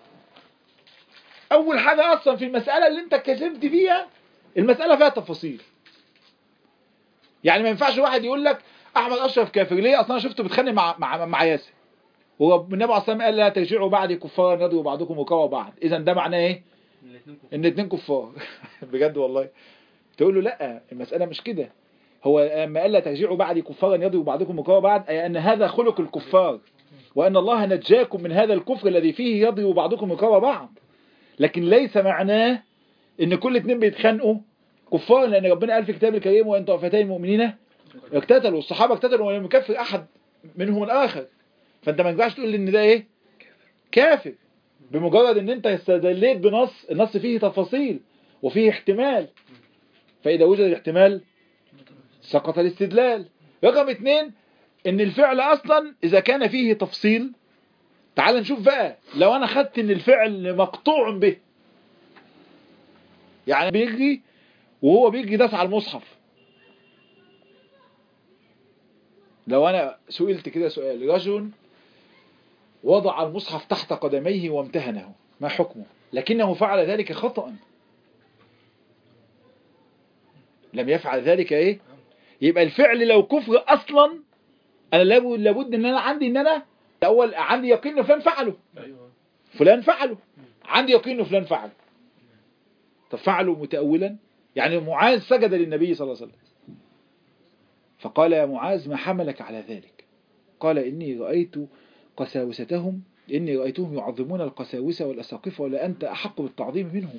أول حاجة أصلا في المسألة اللي أنت اتكلمت فيها المسألة فيها تفاصيل يعني ما ينفعش واحد يقول لك احمد اشرف كافر ليه اصلا انا شفته بيتخانق مع مع مع ياسر هو النبي عليه الصلاه والسلام قال لا ترجعوا بعدي كفارا يضرب بعضكم وقوى بعض اذا ده معناه ايه الاثنين كفر ان اتنين كفار بجد والله تقول له لا المساله مش كده هو لما قال لا ترجعوا بعدي كفارا يضرب بعضكم وقوى بعض اي ان هذا خلق الكفار وان الله نجاكم من هذا الكفر الذي فيه يضرب بعضكم وقوى بعض لكن ليس معناه ان كل اتنين بيتخانقوا كفار لان ربنا قال في كتاب الكريم وان طائفتين مؤمنين اقتتلوا الصحابه اقتتلوا ولم يكفر احد منهم الاخر فانت ما ينفعش تقول ان ده ايه كافر بمجرد ان انت استدليت بنص النص فيه تفاصيل وفيه احتمال فاذا وجد الاحتمال سقط الاستدلال رقم اتنين ان الفعل اصلا اذا كان فيه تفصيل تعال نشوف بقى لو انا خدت ان الفعل مقطوع به يعني بيجري وهو بيجري داس على المصحف لو انا سئلت كده سؤال رجل وضع المصحف تحت قدميه وامتهنه ما حكمه لكنه فعل ذلك خطأ لم يفعل ذلك ايه يبقى الفعل لو كفر اصلا انا لابد لابد ان انا عندي ان انا الاول عندي يقين ان فلان فعله ايوه فلان فعله عندي يقين ان فلان فعله طب فعله متأولا يعني معاذ سجد للنبي صلى الله عليه وسلم فقال يا معاذ ما حملك على ذلك قال إني رأيت قساوستهم إني رأيتهم يعظمون القساوسة والأساقفة ولا أنت أحق بالتعظيم منهم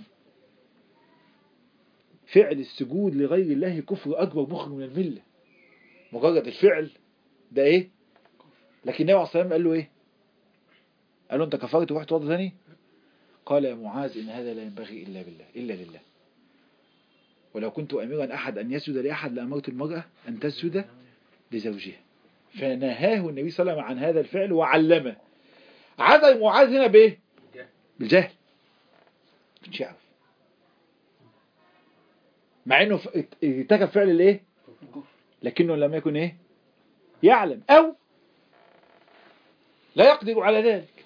فعل السجود لغير الله كفر أكبر مخرج من الملة مجرد الفعل ده إيه لكن النبي عليه الصلاة والسلام قال له إيه قال له أنت كفرت ورحت وضع ثاني قال يا معاذ إن هذا لا ينبغي إلا بالله إلا لله ولو كنت أميرا أحد أن يسجد لأحد لأمرت المرأة أن تسجد لزوجها فنهاه النبي صلى الله عليه وسلم عن هذا الفعل وعلمه عذر معاذ هنا بإيه بالجهل مش يعرف مع انه ف- ات- ارتكب فعل الايه لكنه لم يكن ايه يعلم او لا يقدر على ذلك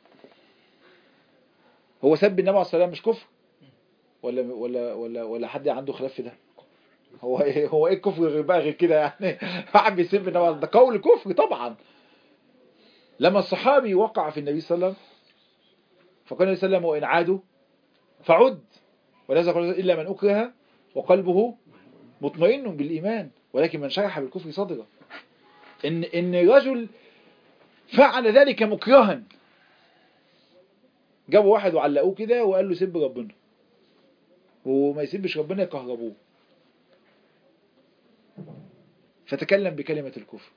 هو سب النبي عليه الصلاه والسلام مش كفر ولا ولا ولا ولا حد عنده خلاف في ده هو ايه هو ايه الكفر غير بقى غير كده يعني واحد بيسب النبي عليه- ده قول كفر طبعا لما الصحابي وقع في النبي صلى الله عليه وسلم فقال النبي صلى الله عليه وسلم وان عادوا فعد ولا يقول الا من اكره وقلبه مطمئن بالايمان ولكن من شرح بالكفر صدره ان ان رجل فعل ذلك مكرها جابوا واحد وعلقوه كده وقال له سب ربنا وما يسبش ربنا يكهربوه فتكلم بكلمة الكفر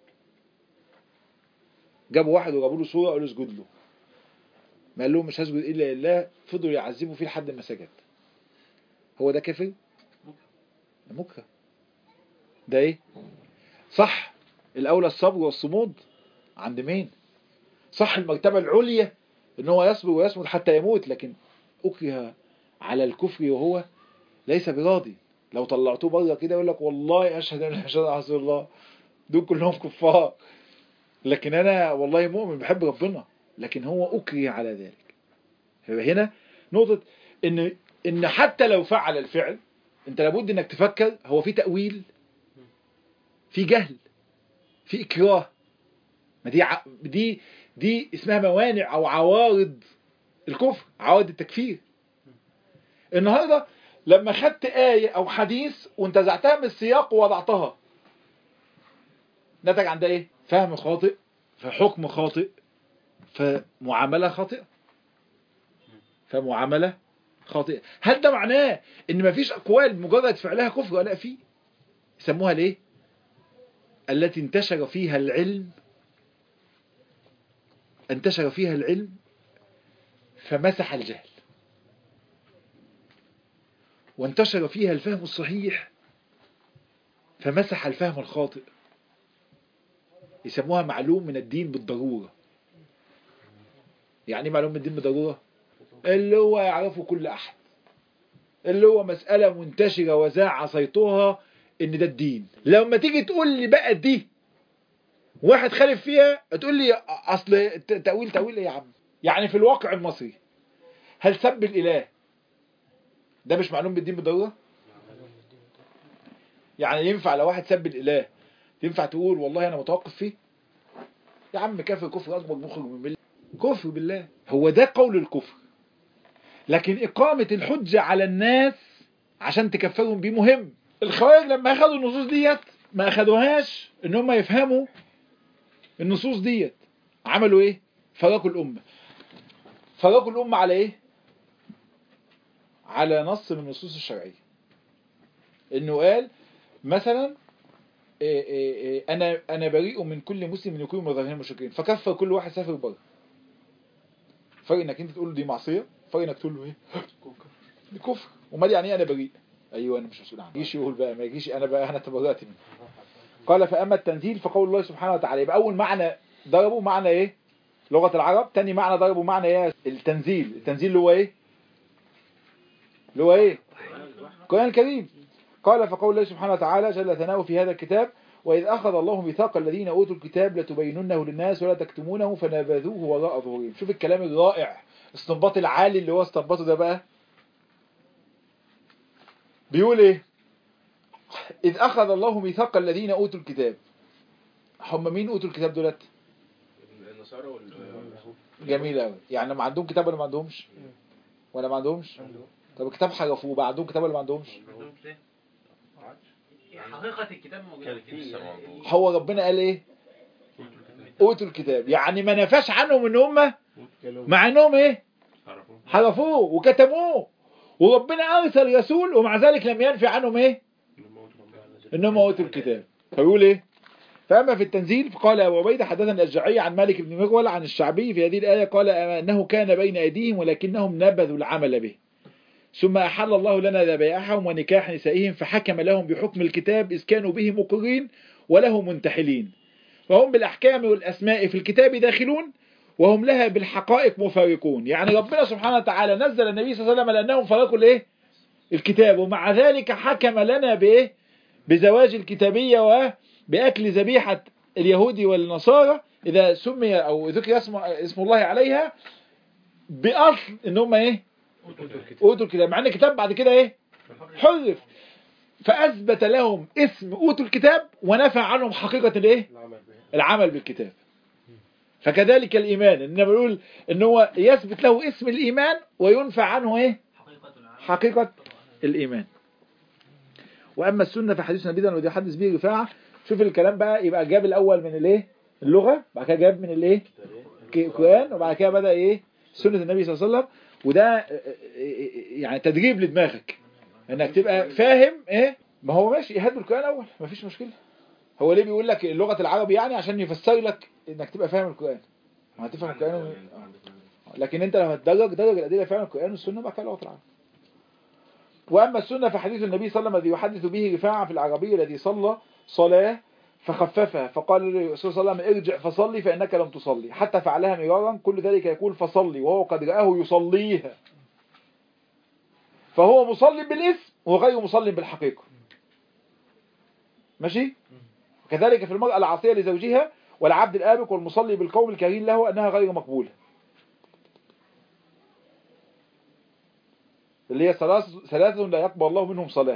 جابوا واحد وجابوا له صورة قالوا اسجد له ما قال لهم مش هسجد إلا لله فضلوا يعذبوا فيه لحد ما سجد هو ده كافر مكره ده ايه صح الأولى الصبر والصمود عند مين صح المرتبة العليا ان هو يصبر ويصمد حتى يموت لكن أكره على الكفر وهو ليس براضي لو طلعتوه بره كده يقول لك والله اشهد ان لا اله الا الله رسول الله دول كلهم كفار لكن انا والله مؤمن بحب ربنا لكن هو اكره على ذلك يبقى هنا نقطة ان ان حتى لو فعل الفعل انت لابد انك تفكر هو في تأويل في جهل في اكراه ما دي ع... دي دي اسمها موانع او عوارض الكفر عوارض التكفير النهارده لما خدت آية أو حديث وانتزعتها من السياق ووضعتها نتج عن ده إيه؟ فهم خاطئ فحكم خاطئ فمعاملة خاطئة فمعاملة خاطئة هل ده معناه إن مفيش أقوال مجرد فعلها كفر ولا فيه يسموها ليه التي انتشر فيها العلم انتشر فيها العلم فمسح الجهل وانتشر فيها الفهم الصحيح فمسح الفهم الخاطئ يسموها معلوم من الدين بالضرورة يعني معلوم من الدين بالضرورة اللي هو يعرفه كل أحد اللي هو مسألة منتشرة وزاع صيتها ان ده الدين لما تيجي تقول لي بقى دي واحد خالف فيها تقول لي اصل تأويل تأويل ايه يا عم يعني في الواقع المصري هل سب الإله ده مش معلوم بالدين بالضرورة يعني ينفع لو واحد سب الإله ينفع تقول والله أنا متوقف فيه يا عم كافر كفر أكبر مخرج من بالله كفر بالله هو ده قول الكفر لكن إقامة الحجة على الناس عشان تكفرهم بيه مهم الخوارج لما أخذوا النصوص ديت ما أخذوهاش إن هم يفهموا النصوص ديت عملوا إيه فرقوا الأمة فرقوا الأمة على إيه على نص من النصوص الشرعية انه قال مثلا إيه إيه إيه انا انا بريء من كل مسلم يكون مظاهرين المشركين فكفر كل واحد سافر بره فرق انك انت تقول له دي معصيه فرق انك تقول له ايه دي كفر امال يعني ايه انا بريء ايوه انا مش مسؤول عنه يجيش يقول بقى ما يجيش انا بقى انا تبرأت منه قال فاما التنزيل فقول الله سبحانه وتعالى يبقى اول معنى ضربوا معنى ايه لغه العرب تاني معنى ضربوا معنى ايه التنزيل التنزيل اللي هو ايه اللي هو ايه القرآن الكريم قال فقول الله سبحانه وتعالى جل ثناؤه في هذا الكتاب وإذ أخذ الله ميثاق الذين أوتوا الكتاب لتبيننه للناس ولا تكتمونه فنبذوه وراء ظهورهم شوف الكلام الرائع استنباط العالي اللي هو استنباطه ده بقى بيقول ايه إذ أخذ الله ميثاق الذين أوتوا الكتاب هم مين أوتوا الكتاب دولت النصارى وال جميل قوي يعني ما عندهم كتاب ولا ما عندهمش ولا ما عندهمش طب الكتاب حرفوه بقى عندهم كتاب ولا ما عندهمش عندهم ليه؟ حقيقة الكتاب موجودة كان في لسه موجود هو ربنا قال ايه اوتوا الكتاب يعني ما نفاش عنهم ان هم مع انهم ايه عرفوه حرفوه وكتموه وربنا ارسل رسول ومع ذلك لم ينفي عنهم ايه انهم اوتوا الكتاب فيقول ايه فاما في التنزيل فقال ابو عبيده حدثنا الاشجعي عن مالك بن مغول عن الشعبي في هذه الايه قال انه كان بين ايديهم ولكنهم نبذوا العمل به ثم أحل الله لنا ذبائحهم ونكاح نسائهم فحكم لهم بحكم الكتاب إذ كانوا به مقرين وله منتحلين وهم بالأحكام والأسماء في الكتاب داخلون وهم لها بالحقائق مفارقون يعني ربنا سبحانه وتعالى نزل النبي صلى الله عليه وسلم لأنهم فرقوا الإيه؟ الكتاب ومع ذلك حكم لنا بإيه؟ بزواج الكتابية وبأكل ذبيحة اليهود والنصارى إذا سمي أو ذكر اسم, اسم الله عليها بأصل إن هم إيه؟ اوتوا الكتاب مع ان الكتاب بعد كده ايه حذف فاثبت لهم اسم اوتوا الكتاب ونفى عنهم حقيقة الايه العمل بالكتاب فكذلك الايمان انما بنقول ان هو يثبت له اسم الايمان وينفى عنه ايه حقيقة العمل حقيقة الايمان واما السنة فحديث نبينا الذي يحدث به رفاعة شوف الكلام بقى يبقى جاب الاول من الايه اللغة بعد كده جاب من الايه القرآن وبعد كده بدأ ايه سنة النبي صلى الله عليه وسلم وده يعني تدريب لدماغك انك تبقى فاهم ايه ما هو ماشي يهد القرآن اول ما فيش مشكلة هو ليه بيقول لك اللغة العربي يعني عشان يفسر لك انك تبقى فاهم القرآن ما هتفهم القرآن و... لكن انت لو هتدرج درج الادله فاهم القرآن والسنة بعد كده لغة العرب واما السنة فحديث النبي صلى الله عليه وسلم الذي يحدث به رفاعة في العربي الذي صلى صلاة فخففها فقال للرسول صلى الله عليه وسلم ارجع فصلي فإنك لم تصلي حتى فعلها مرارا كل ذلك يقول فصلي وهو قد رآه يصليها فهو مصلي بالاسم وغير مصلي بالحقيقة ماشي كذلك في المرأة العاصية لزوجها والعبد الآبق والمصلي بالقوم الكريم له أنها غير مقبولة اللي هي ثلاث ثلاثة لا يقبل الله منهم صلاة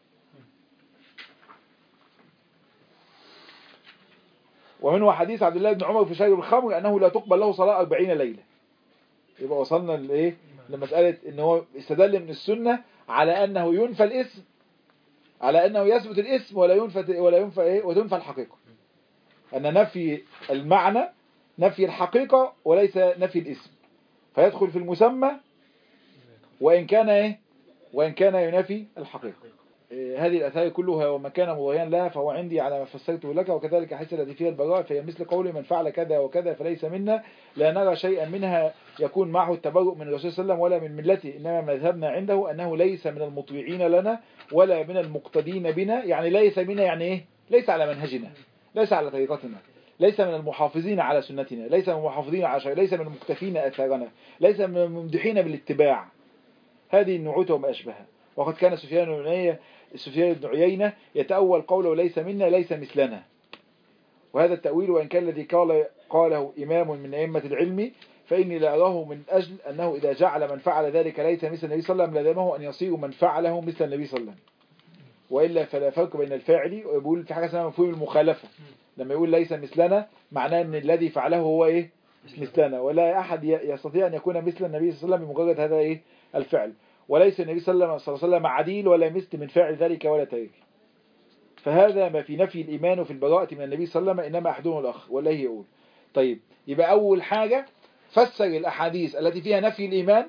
ومنه حديث عبد الله بن عمر في شرب الخمر أنه لا تقبل له صلاة 40 ليلة يبقى وصلنا لإيه لمسألة إن هو استدل من السنة على أنه ينفى الاسم على أنه يثبت الاسم ولا ينفى ولا ينفى إيه وتنفى الحقيقة أن نفي المعنى نفي الحقيقة وليس نفي الاسم فيدخل في المسمى وإن كان إيه وإن كان ينافي الحقيقة إيه هذه الأثار كلها وما كان مضيا لها فهو عندي على ما فسرته لك وكذلك حس الذي فيها البراء فهي مثل قول من فعل كذا وكذا فليس منا لا نرى شيئا منها يكون معه التبرؤ من الرسول صلى الله عليه وسلم ولا من ملته إنما مذهبنا عنده أنه ليس من المطيعين لنا ولا من المقتدين بنا يعني ليس منا يعني إيه ليس على منهجنا ليس على طريقتنا ليس من المحافظين على سنتنا ليس من المحافظين على شيء ليس من المكتفين أثارنا ليس من الممدحين بالاتباع هذه النعوت وما أشبهها وقد كان سفيان بن عيينة سفيان بن عيينة يتأول قوله ليس منا ليس مثلنا وهذا التأويل وإن كان الذي قال قاله إمام من أئمة العلم فإني لا أراه من أجل أنه إذا جعل من فعل ذلك ليس مثل النبي صلى الله عليه وسلم لزمه أن يصير من فعله مثل النبي صلى الله عليه وسلم وإلا فلا فرق بين الفاعل ويقول في حاجة اسمها مفهوم المخالفة لما يقول ليس مثلنا معناه أن الذي فعله هو إيه مثلنا ولا أحد يستطيع أن يكون مثل النبي صلى الله عليه وسلم بمجرد هذا إيه الفعل وليس النبي صلى الله عليه وسلم عديل ولا مثل من فاعل ذلك ولا تارك فهذا ما في نفي الإيمان وفي البراءة من النبي صلى الله عليه وسلم إنما أحدهم الأخ والله يقول طيب يبقى أول حاجة فسر الأحاديث التي فيها نفي الإيمان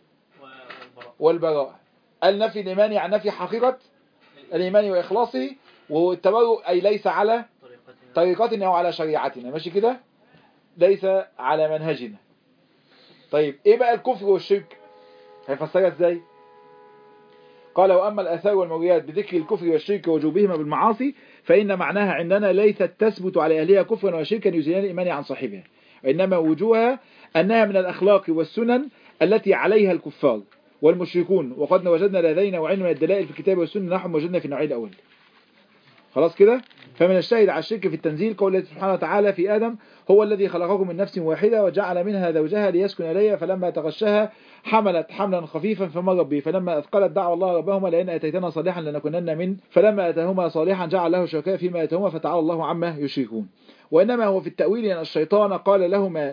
والبراءة النفي الإيمان يعني نفي حقيقة الإيمان وإخلاصه والتبرؤ أي ليس على طريقتنا أو على شريعتنا ماشي كده ليس على منهجنا طيب إيه بقى الكفر والشرك هيفسرها إزاي قال وأما الآثار والمرويات بذكر الكفر والشرك ووجوبهما بالمعاصي فإن معناها عندنا ليست تثبت على أهلها كفرا وشركا يزيلان الإيمان عن صاحبها وإنما وجوهها أنها من الأخلاق والسنن التي عليها الكفار والمشركون وقد وجدنا لدينا وعلم من الدلائل في الكتاب والسنة نحن وجدنا في النوعين الأول خلاص كده فمن الشاهد على الشرك في التنزيل قول الله سبحانه وتعالى في آدم هو الذي خلقكم من نفس واحدة وجعل منها زوجها ليسكن إليها فلما تغشها حملت حملا خفيفا فمر به فلما أثقلت دعوا الله ربهما لأن أتيتنا صالحا لنكونن من فلما أتاهما صالحا جعل له شركاء فيما أتاهما فتعالى الله عما يشركون وإنما هو في التأويل أن الشيطان قال لهما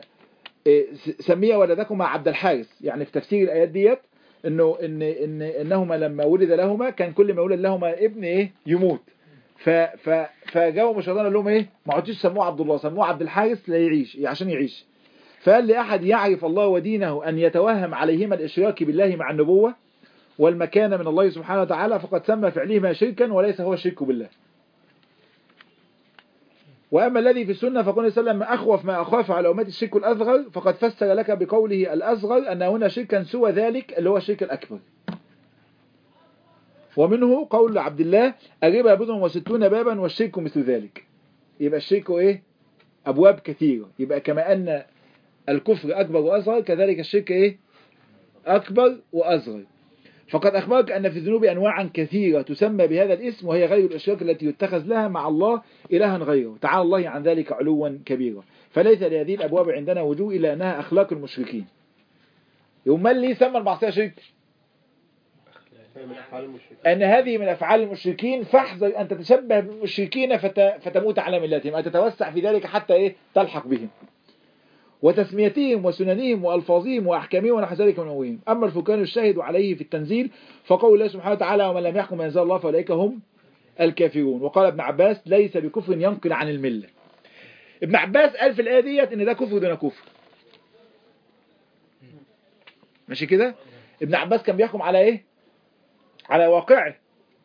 سمي ولدكما عبد الحارث يعني في تفسير الآيات ديت انه ان ان انهما لما ولد لهما كان كل ما ولد لهما ابن ايه يموت ف ف فجاءوا الشيطان قال لهم ايه ما عدتوش سموه عبد الله سموه عبد الحارث لا يعيش عشان يعيش فقال لأحد يعرف الله ودينه أن يتوهم عليهما الإشراك بالله مع النبوة والمكان من الله سبحانه وتعالى فقد سمى فعلهما شركا وليس هو الشرك بالله وأما الذي في السنة فقال صلى الله عليه وسلم أخوف ما أخاف على أمتي الشرك الأصغر فقد فسر لك بقوله الأصغر أن هنا شركا سوى ذلك اللي هو الشرك الأكبر ومنه قول عبد الله الربا بضع وستون بابا والشرك مثل ذلك يبقى الشرك إيه أبواب كثيرة يبقى كما أن الكفر أكبر وأصغر كذلك الشرك إيه أكبر وأصغر فقد أخبرك أن في الذنوب أنواعا كثيرة تسمى بهذا الاسم وهي غير الأشراك التي يتخذ لها مع الله إلها غيره تعالى الله عن ذلك علوا كبيرا فليس لهذه الأبواب عندنا وجوه إلا أنها أخلاق المشركين يوم من لي سمى المعصية شرك أن هذه من أفعال المشركين فاحذر أن تتشبه بالمشركين فت... فتموت على ملتهم أن تتوسع في ذلك حتى إيه تلحق بهم وتسميتهم وسننهم وألفاظهم وأحكامهم ونحو ذلك من أموهم أما الفرقان الشاهد عليه في التنزيل فقول الله سبحانه وتعالى ومن لم يحكم أنزل الله فأولئك هم الكافرون وقال ابن عباس ليس بكفر ينقل عن الملة ابن عباس قال في الآية ديت إن ده كفر دون كفر ماشي كده ابن عباس كان بيحكم على إيه على واقعه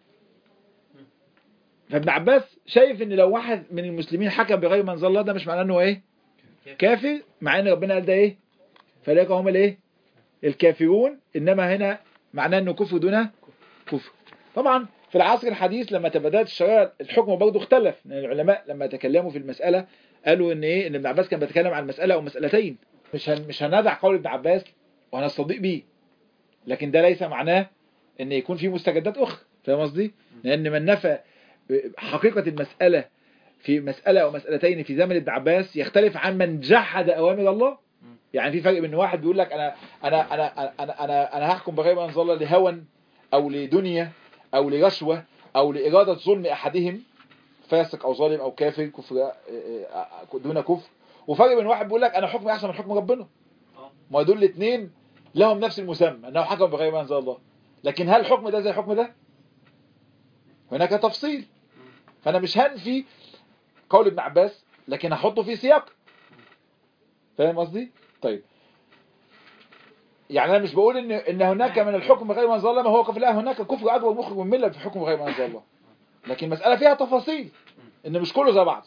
فابن عباس شايف ان لو واحد من المسلمين حكم بغير ما انزل الله ده مش معناه انه ايه كافر مع ان ربنا قال ده ايه فلاك هم الايه الكافرون انما هنا معناه انه كفر دون كفر طبعا في العصر الحديث لما تبدأت الشريعه الحكم برضه اختلف لان العلماء لما تكلموا في المسألة قالوا ان ايه ان ابن عباس كان بيتكلم عن مسألة او مسألتين مش هن مش هندع قول ابن عباس وهنستضيء بيه لكن ده ليس معناه ان يكون في مستجدات اخرى فاهم قصدي لان من نفى حقيقة المسألة في مسألة او مسألتين في زمن ابن عباس يختلف عن من جحد اوامر الله يعني في فرق بين واحد بيقول لك انا انا انا انا انا, أنا هحكم بغير ما انزل الله لهوى او لدنيا او لرشوة او لإرادة ظلم احدهم فاسق او ظالم او كافر كفر آه، آه، دون كفر وفرق بين واحد بيقول لك انا حكمي احسن من حكم ربنا اه ما دول الاثنين لهم نفس المسمى انه حكم بغير ما انزل الله لكن هل الحكم ده زي الحكم ده هناك تفصيل فانا مش هنفي قول ابن عباس لكن هحطه في سياق فاهم قصدي طيب يعني انا مش بقول ان ان هناك من الحكم بغير ما انزل الله ما هو كفر لا هناك كفر اكبر مخرج من المله في حكم بغير ما انزل الله لكن المساله فيها تفاصيل ان مش كله زي بعض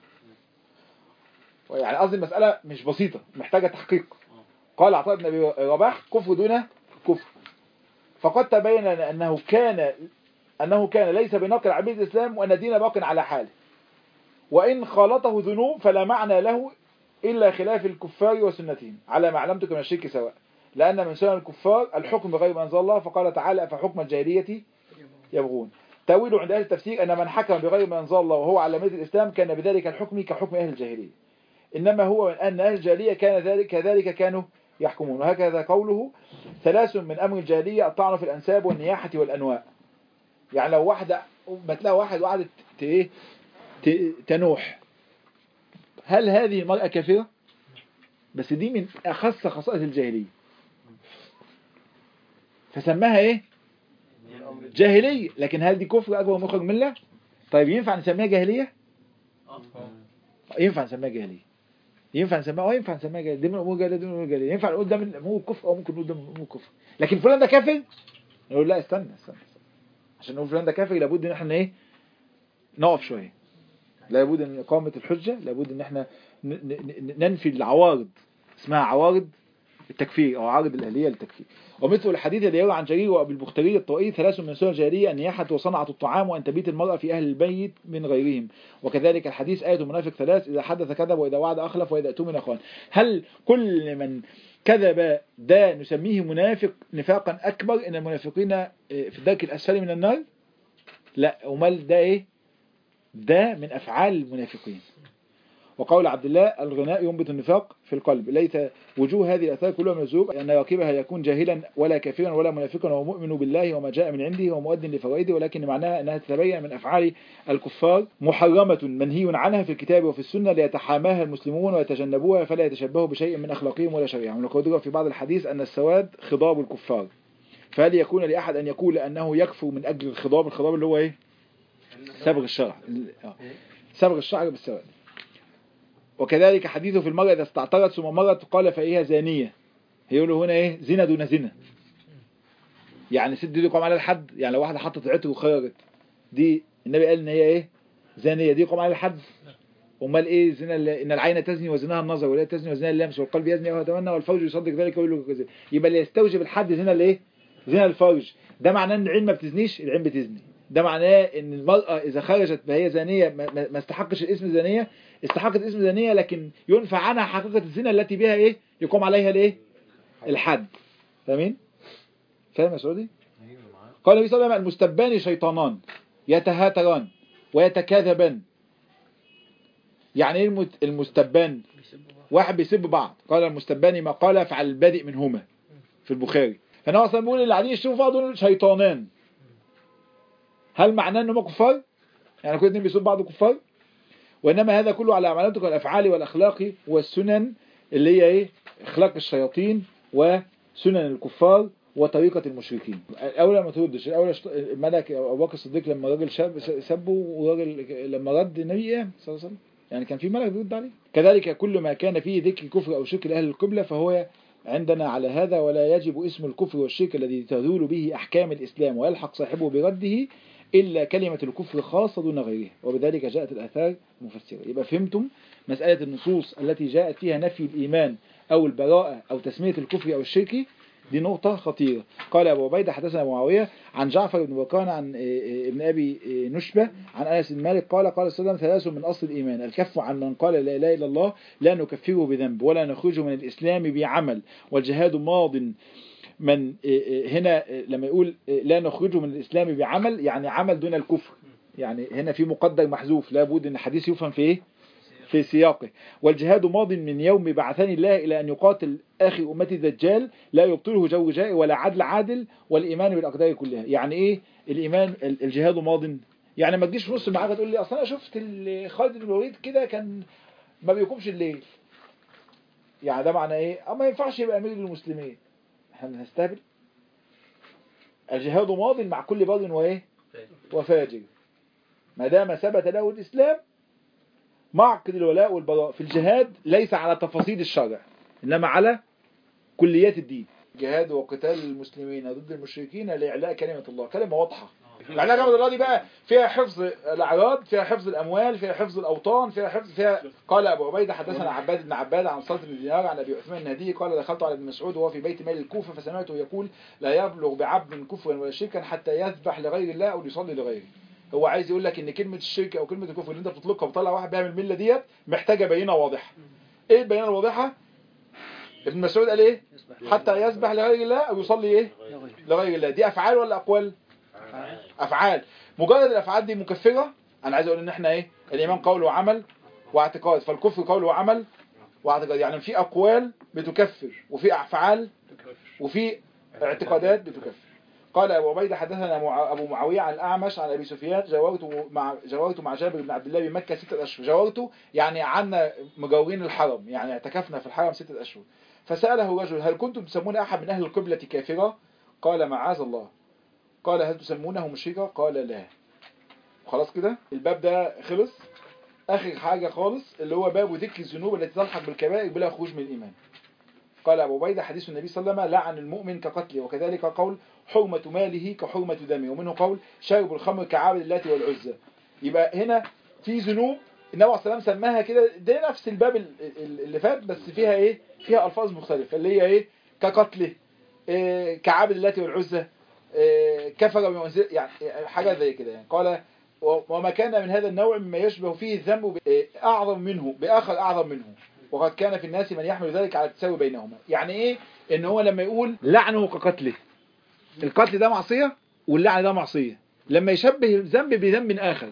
يعني قصدي المساله مش بسيطه محتاجه تحقيق قال عطاء بن ابي رباح كفر دون كفر فقد تبين لنا انه كان انه كان ليس بناقل عبيد الاسلام وان الدين باق على حاله وان خالطه ذنوب فلا معنى له الا خلاف الكفار وسنتهم على ما علمتك من الشرك سواء لان من سنن الكفار الحكم بغير ما انزل الله فقال تعالى فحكم الجاهليه يبغون تأويل عند أهل التفسير أن من حكم بغير ما أنزل الله وهو على ملة الإسلام كان بذلك الحكم كحكم أهل الجاهلية إنما هو من أن أهل الجاهلية كان ذلك كذلك كانوا يحكمون وهكذا قوله ثلاث من أمر الجاهلية الطعن في الأنساب والنياحة والأنواء يعني لو واحدة ما تلاقي واحد وقعدت ت- إيه ت- تنوح هل هذه المرأة كافرة؟ بس دي من أخص خصائص الجاهلية فسماها إيه؟ جاهلية لكن هل دي كفر أكبر مخرج من الله؟ طيب ينفع نسميها جاهلية؟ اه ينفع نسميها جاهلية ينفع نسميها اه ينفع نسميها جاهلية دي من الأمور جاهلية دي من الأمور جاهلية ينفع نقول ده من الأمور كفر أو ممكن نقول ده من الأمور كفر لكن فلان ده كافر نقول لا استنى استنى, استنى. عشان نقول فلان ده كافر لابد ان احنا ايه نقف شوية لابد ان إقامة الحجة لابد ان احنا ن- ن- ن- ننفي العوارض اسمها عوارض التكفير او عارض الاهليه للتكفير ومثل الحديث الذي يروى عن جرير وابي البختري الطائي ثلاث من سنن الجاهليه النياحه وصنعه الطعام وان تبيت المراه في اهل البيت من غيرهم وكذلك الحديث ايه المنافق ثلاث اذا حدث كذب واذا وعد اخلف واذا اؤتمن خان هل كل من كذب ده نسميه منافق نفاقا اكبر ان المنافقين آه، في الدرك الاسفل من النار لا امال ده ايه ده من افعال المنافقين وقول عبد الله الغناء ينبت النفاق في القلب ليس وجوه هذه الأثار كلها من الذنوب أن راكبها يكون جاهلا ولا كافرا ولا منافقا وهو مؤمن بالله وما جاء من عنده ومؤد لفوائده ولكن معناها أنها تتبين من أفعال الكفار محرمة منهي عنها في الكتاب وفي السنة ليتحاماها المسلمون ويتجنبوها فلا يتشبهوا بشيء من أخلاقهم ولا شريعهم ولقد في بعض الحديث أن السواد خضاب الكفار فهل يكون لأحد أن يقول أنه يكفر من أجل الخضاب الخضاب اللي هو إيه صبغ الشرع آه. صبغ الشعر بالسواد وكذلك حديثه في المرأة إذا استعطرت ثم مرت قال فإيها زانية هيقول له هنا إيه زنا دون زنا يعني ست دي يقام على الحد يعني لو واحدة حطت عطر وخرجت دي النبي قال إن هي إيه زانية دي يقام على الحد امال ايه زنا اللي- ان العين تزني وزناها النظر ولا تزني وزناها اللمس والقلب يزني وهو يتمنى والفرج يصدق ذلك ويقول له كذا يبقى اللي يستوجب الحد زنا الايه زنا الفرج ده معناه ان العين ما بتزنيش العين بتزني ده معناه ان المرأة اذا خرجت فهي زانية ما- ما ما استحقش الاسم زانية استحقت اسم زانية لكن ينفع عنها حقيقة الزنا التي بها ايه يقوم عليها الايه الحد فاهمين فاهم يا سعودي قال النبي صلى الله عليه وسلم المستبان شيطانان يتهاتران ويتكاذبان يعني ايه المت- المستبان واحد بيسب بعض قال المستبان ما قال فعل البادئ منهما في البخاري فانا اصلا بقول اللي قاعدين يشوفوا بعض دول شيطانان هل معناه انهم كفار يعني كل اتنين بيسبوا بعض كفار وانما هذا كله على اعمالاتك والافعال والاخلاق والسنن اللي هي ايه اخلاق الشياطين وسنن الكفار وطريقة المشركين الأول ما تردش الأول شط- الملك أبو بكر الصديق لما راجل شاب سبه وراجل لما رد النبي إيه صلى الله عليه وسلم يعني كان في ملك بيرد عليه كذلك كل ما كان فيه ذكر كفر أو شرك لأهل القبلة فهو عندنا على هذا ولا يجب اسم الكفر والشرك الذي تزول به أحكام الإسلام ويلحق صاحبه برده إلا كلمة الكفر خاصة دون غيرها وبذلك جاءت الآثار مفسرة يبقى فهمتم مسألة النصوص التي جاءت فيها نفي الإيمان أو البراءة أو تسمية الكفر أو الشرك دي نقطة خطيرة قال أبو عبيدة حدثنا معاوية عن جعفر بن بكان عن إيه إيه ابن أبي إيه نشبة عن أنس بن مالك قال قال صلى الله عليه وسلم ثلاث من أصل الإيمان الكف عن من قال لا إله إلا الله لا نكفره بذنب ولا نخرجه من الإسلام بعمل والجهاد ماض من إيه إيه هنا إيه لما يقول إيه لا نخرجه من الإسلام بعمل يعني عمل دون الكفر يعني هنا في مقدر محذوف لابد ان الحديث يفهم في ايه في سياقه والجهاد ماض من يوم بعثني الله إلى أن يقاتل آخر أمتي الدجال لا يبطله جو جائي ولا عدل عادل والإيمان بالأقدار كلها يعني إيه الإيمان ال- الجهاد ماض يعني ما تجيش في نص المعركة تقول لي أصل أنا شفت ال- خالد بن الوليد كده كان ما بيقومش الليل يعني ده معنى إيه أما ما ينفعش يبقى أمير للمسلمين احنا بنستهبل الجهاد ماض مع كل بر وإيه وفاجر ما دام ثبت له الإسلام معقد الولاء والبراء في الجهاد ليس على تفاصيل الشرع إنما على كليات الدين جهاد وقتال المسلمين ضد المشركين لإعلاء كلمة الله كلمة واضحة إعلاء كلمة الله دي بقى فيها حفظ الأعراض فيها حفظ الأموال فيها حفظ الأوطان فيها حفظ فيها قال أبو عبيدة حدثنا عباد بن عباد عن صلت بن دينار عن أبي عثمان النهدي قال دخلت على ابن مسعود وهو في بيت مال الكوفة فسمعته يقول لا يبلغ بعبد كفرا ولا شركا حتى يذبح لغير الله أو يصلي لغيره هو عايز يقول لك ان كلمة الشرك او كلمة الكفر اللي انت بتطلقها وطلع واحد بيعمل الملة ديت محتاجة بينة واضحة ايه البينة الواضحة ابن مسعود قال ايه حتى يسبح لغير الله او يصلي ايه لغير الله دي افعال ولا اقوال افعال مجرد الافعال دي مكفرة انا عايز اقول ان احنا ايه الايمان قول وعمل واعتقاد فالكفر قول وعمل واعتقاد يعني في اقوال بتكفر وفي افعال وفي اعتقادات بتكفر قال أبو عبيدة حدثنا مع- أبو معاوية عن الأعمش عن أبي سفيان جاورت مع جاورت مع جابر بن عبد الله بمكة ستة أشهر جاورت يعني عنا مجاورين الحرم يعني اعتكفنا في الحرم ستة أشهر فسأله رجل هل كنتم تسمون أحد من أهل القبلة كافرا قال معاذ الله قال هل تسمونه مشركا قال لا خلاص كده الباب ده خلص آخر حاجة خالص اللي هو باب ذكر الذنوب التي تلحق بالكبائر بلا خروج من الإيمان قال أبو عبيدة حديث النبي صلى الله عليه وسلم لعن المؤمن كقتله وكذلك قول حرمة ماله كحرمة دمه ومنه قول شارب الخمر كعابد اللات والعزى يبقى هنا في ذنوب النبي عليه الصلاة والسلام سماها كده ده نفس الباب ال- ال- اللي فات بس فيها ايه فيها ألفاظ مختلفة اللي هي ايه كقتله إيه كعابد اللات والعزى إيه كفر ومنزل يعني حاجة زي كده يعني قال و- وما كان من هذا النوع مما يشبه فيه الذنب ب- إيه أعظم منه بآخر أعظم منه وقد كان في الناس من يحمل ذلك على التساوي بينهما يعني ايه ان هو لما يقول لعنه كقتله القتل ده معصية واللعن ده معصية لما يشبه ذنب بذنب آخر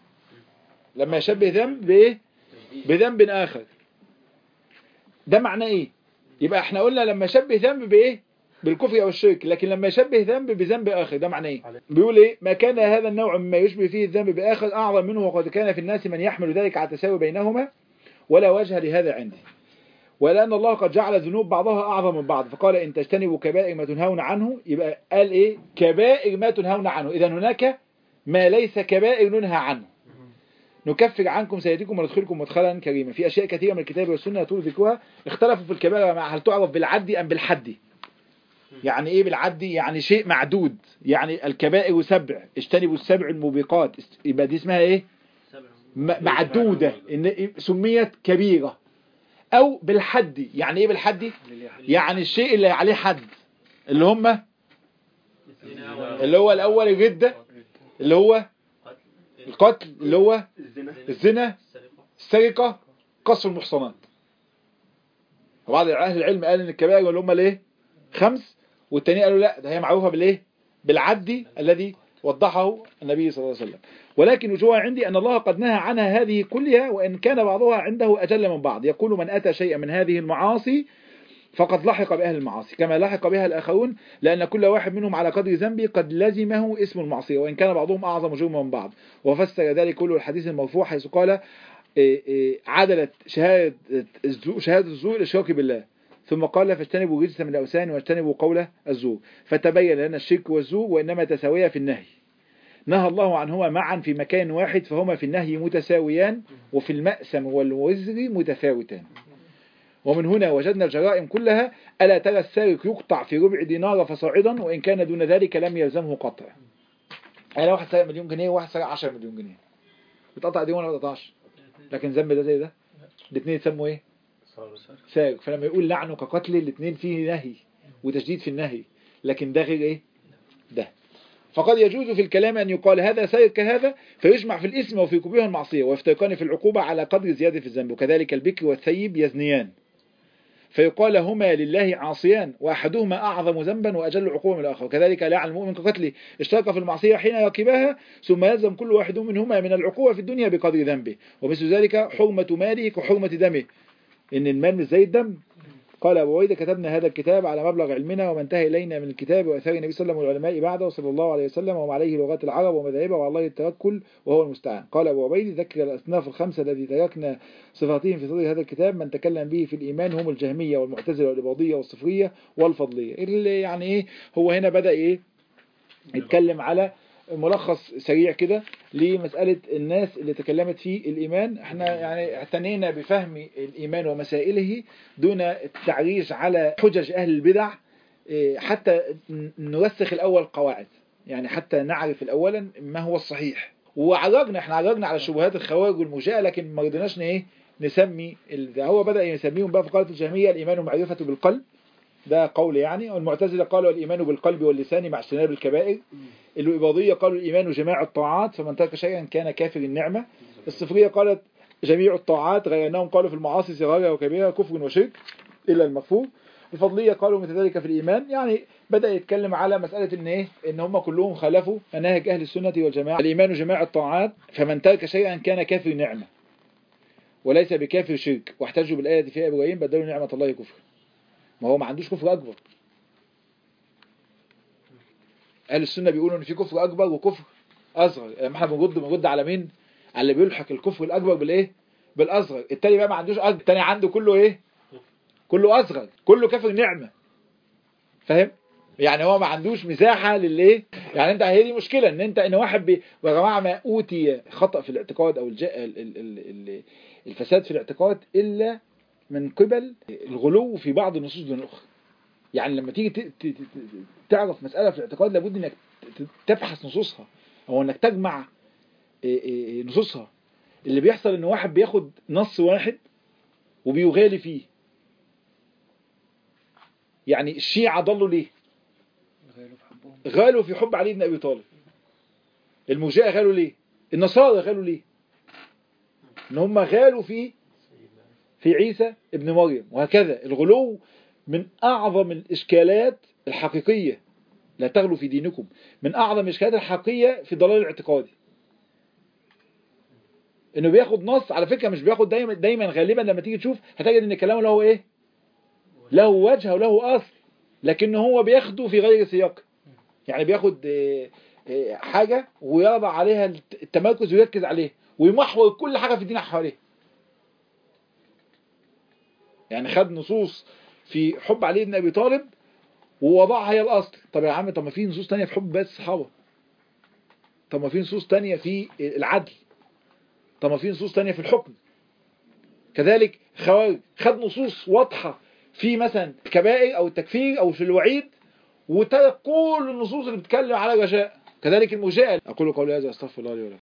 لما يشبه ذنب بإيه بذنب آخر ده معناه إيه يبقى احنا قلنا لما يشبه ذنب بإيه بالكفر أو الشرك لكن لما يشبه ذنب بذنب آخر ده معناه إيه بيقول إيه ما كان هذا النوع مما يشبه فيه الذنب بآخر أعظم منه وقد كان في الناس من يحمل ذلك على التساوي بينهما ولا وجه لهذا عندي ولأن الله قد جعل الذنوب بعضها أعظم من بعض فقال إن تجتنبوا كبائر ما تنهون عنه يبقى قال إيه كبائر ما تنهون عنه إذا هناك ما ليس كبائر ننهى عنه نكفر عنكم سيئاتكم وندخلكم مدخلا كريما في أشياء كثيرة من الكتاب والسنة طول ذكرها اختلفوا في الكبائر مع هل تعرف بالعد أم بالحد يعني إيه بالعد يعني شيء معدود يعني الكبائر سبع اجتنبوا السبع الموبقات يبقى دي اسمها إيه م- معدودة إن سميت كبيرة او بالحد يعني ايه بالحد يعني الشيء اللي عليه حد اللي هم اللي هو الاول الردة اللي هو القتل اللي هو الزنا السرقة قصر المحصنات وبعض اهل العلم قال ان الكبائر اللي هم الايه خمس والتاني قالوا لا ده هي معروفة بالايه بالعد الذي وضحه النبي صلى الله عليه وسلم ولكن وجوها عندي أن الله قد نهى عنها هذه كلها وإن كان بعضها عنده أجل من بعض يقول من أتى شيئا من هذه المعاصي فقد لحق بأهل المعاصي كما لحق بها الآخرون لأن كل واحد منهم على قدر ذنبه قد لزمه اسم المعصية وإن كان بعضهم أعظم جرما من بعض وفسر ذلك كله الحديث المرفوع حيث قال إيه إيه عدلت شهادة الزور, شهادة الزور الإشراك بالله ثم قال فاجتنبوا رجس من الأوثان واجتنبوا قول الزور فتبين لنا الشرك والزور وإنما تساويا في النهي نهى الله عنهما معا في مكان واحد فهما في النهي متساويان وفي المأسم والوزر متفاوتان ومن هنا وجدنا الجرائم كلها ألا ترى السارق يقطع في ربع دينار فصاعدا وإن كان دون ذلك لم يلزمه قطع يعني واحد سرق مليون جنيه وواحد سرق 10 مليون جنيه بتقطع دي ولا ما بتقطعش لكن ذنب ده زي ده الاثنين يسموا ايه سارق فلما يقول لعنه كقتل الاثنين فيه نهي وتشديد في النهي لكن ده غير ايه ده فقد يجوز في الكلام أن يقال هذا سيد كهذا فيجمع في الاسم وفي كبيرها المعصية ويفترقان في العقوبة على قدر زيادة في الذنب وكذلك البكر والثيب يزنيان فيقال هما لله عاصيان وأحدهما أعظم ذنبا وأجل عقوبة من الآخر وكذلك لا على المؤمن كقتله اشترك في المعصية حين يركبها ثم يلزم كل واحد منهما من العقوبة في الدنيا بقدر ذنبه ومثل ذلك حرمة ماله كحرمة دمه إن المال مش زي الدم قال أبو عبيدة كتبنا هذا الكتاب على مبلغ علمنا وما انتهى إلينا من الكتاب وأثار النبي صلى الله عليه وسلم والعلماء بعده صلى الله عليه وسلم وما عليه لغات العرب ومذاهبها وعلى الله التوكل وهو المستعان قال أبو عبيد ذكر الأصناف الخمسة الذي تركنا صفاتهم في صدر هذا الكتاب من تكلم به في الإيمان هم الجهمية والمعتزلة والإباضية والصفرية والفضلية اللي يعني إيه هو هنا بدأ إيه يتكلم على ملخص سريع كده لمسألة الناس اللي تكلمت في الإيمان احنا يعني اعتنينا بفهم الإيمان ومسائله دون التعريج على حجج أهل البدع إيه، حتى نرسخ الأول قواعد يعني حتى نعرف الأولا ما هو الصحيح وعرجنا احنا عرجنا على شبهات الخوارج والمجاء لكن ما رضيناش ايه نسمي ال- ده هو بدأ يسميهم بقى في قالت الجهمية الإيمان معرفة بالقلب ده قول يعني والمعتزلة قالوا الإيمان بالقلب واللسان مع اجتناب الكبائر الإباضية قالوا الإيمان جماع الطاعات فمن ترك شيئا كان كافر النعمة الصفرية قالت جميع الطاعات غير أنهم قالوا في المعاصي صغيرة وكبيرة كفر وشرك إلا المغفور الفضلية قالوا مثل ذلك في الإيمان يعني بدأ يتكلم على مسألة إن إيه إن هم كلهم خالفوا مناهج أهل السنة والجماعة الإيمان جماع الطاعات فمن ترك شيئا كان كافر نعمة وليس بكافر شرك واحتجوا بالآية فيها إبراهيم بدلوا نعمة الله كفر ما هو ما عندوش كفر أكبر أهل السنة بيقولوا إن في كفر أكبر وكفر أصغر لما احنا بنرد بنرد على مين؟ على اللي بيلحق الكفر الأكبر بالإيه؟ بالأصغر التاني بقى ما عندوش أكبر التاني عنده كله إيه؟ كله أصغر كله كافر نعمة فاهم؟ يعني هو ما عندوش مساحة للايه يعني انت هي دي مشكلة ان انت ان واحد بي... يا جماعة ما اوتي خطأ في الاعتقاد او الج... ال... ال... ال... ال... الفساد في الاعتقاد الا من قبل الغلو في بعض النصوص دون الاخرى يعني لما تيجي ت... ت... ت... تعرف مسألة في الاعتقاد لابد انك ت- تبحث نصوصها او انك تجمع إيه إيه نصوصها اللي بيحصل ان واحد بياخد نص واحد وبيغالي فيه يعني الشيعة ضلوا ليه غالوا في حب علي بن ابي طالب المرجئه غالوا ليه النصارى غالوا ليه ان هم غالوا في في عيسى ابن مريم وهكذا الغلو من اعظم الاشكالات الحقيقيه لا تغلوا في دينكم من اعظم الاشكالات الحقيقيه في ضلال الاعتقادي انه بياخد نص على فكره مش بياخد دايما دايما غالبا لما تيجي تشوف هتجد ان كلامه له ايه له وجه وله اصل لكن هو بياخده في غير سياق يعني بياخد آه، آه، حاجة ويضع عليها الت- التمركز ويركز عليه ويمحور كل حاجة في الدين حواليه يعني خد نصوص في حب علي بن أبي طالب ووضعها هي الأصل طب يا عم طب ما في نصوص تانية في حب بس الصحابة طب ما في نصوص تانية في العدل طب ما في نصوص تانية في الحكم كذلك خوارج خد نصوص واضحة في مثلا الكبائر أو التكفير أو في الوعيد وترك كل النصوص اللي بتتكلم على الرجاء كذلك المجاء أقول قولي هذا أستغفر الله لي ولكم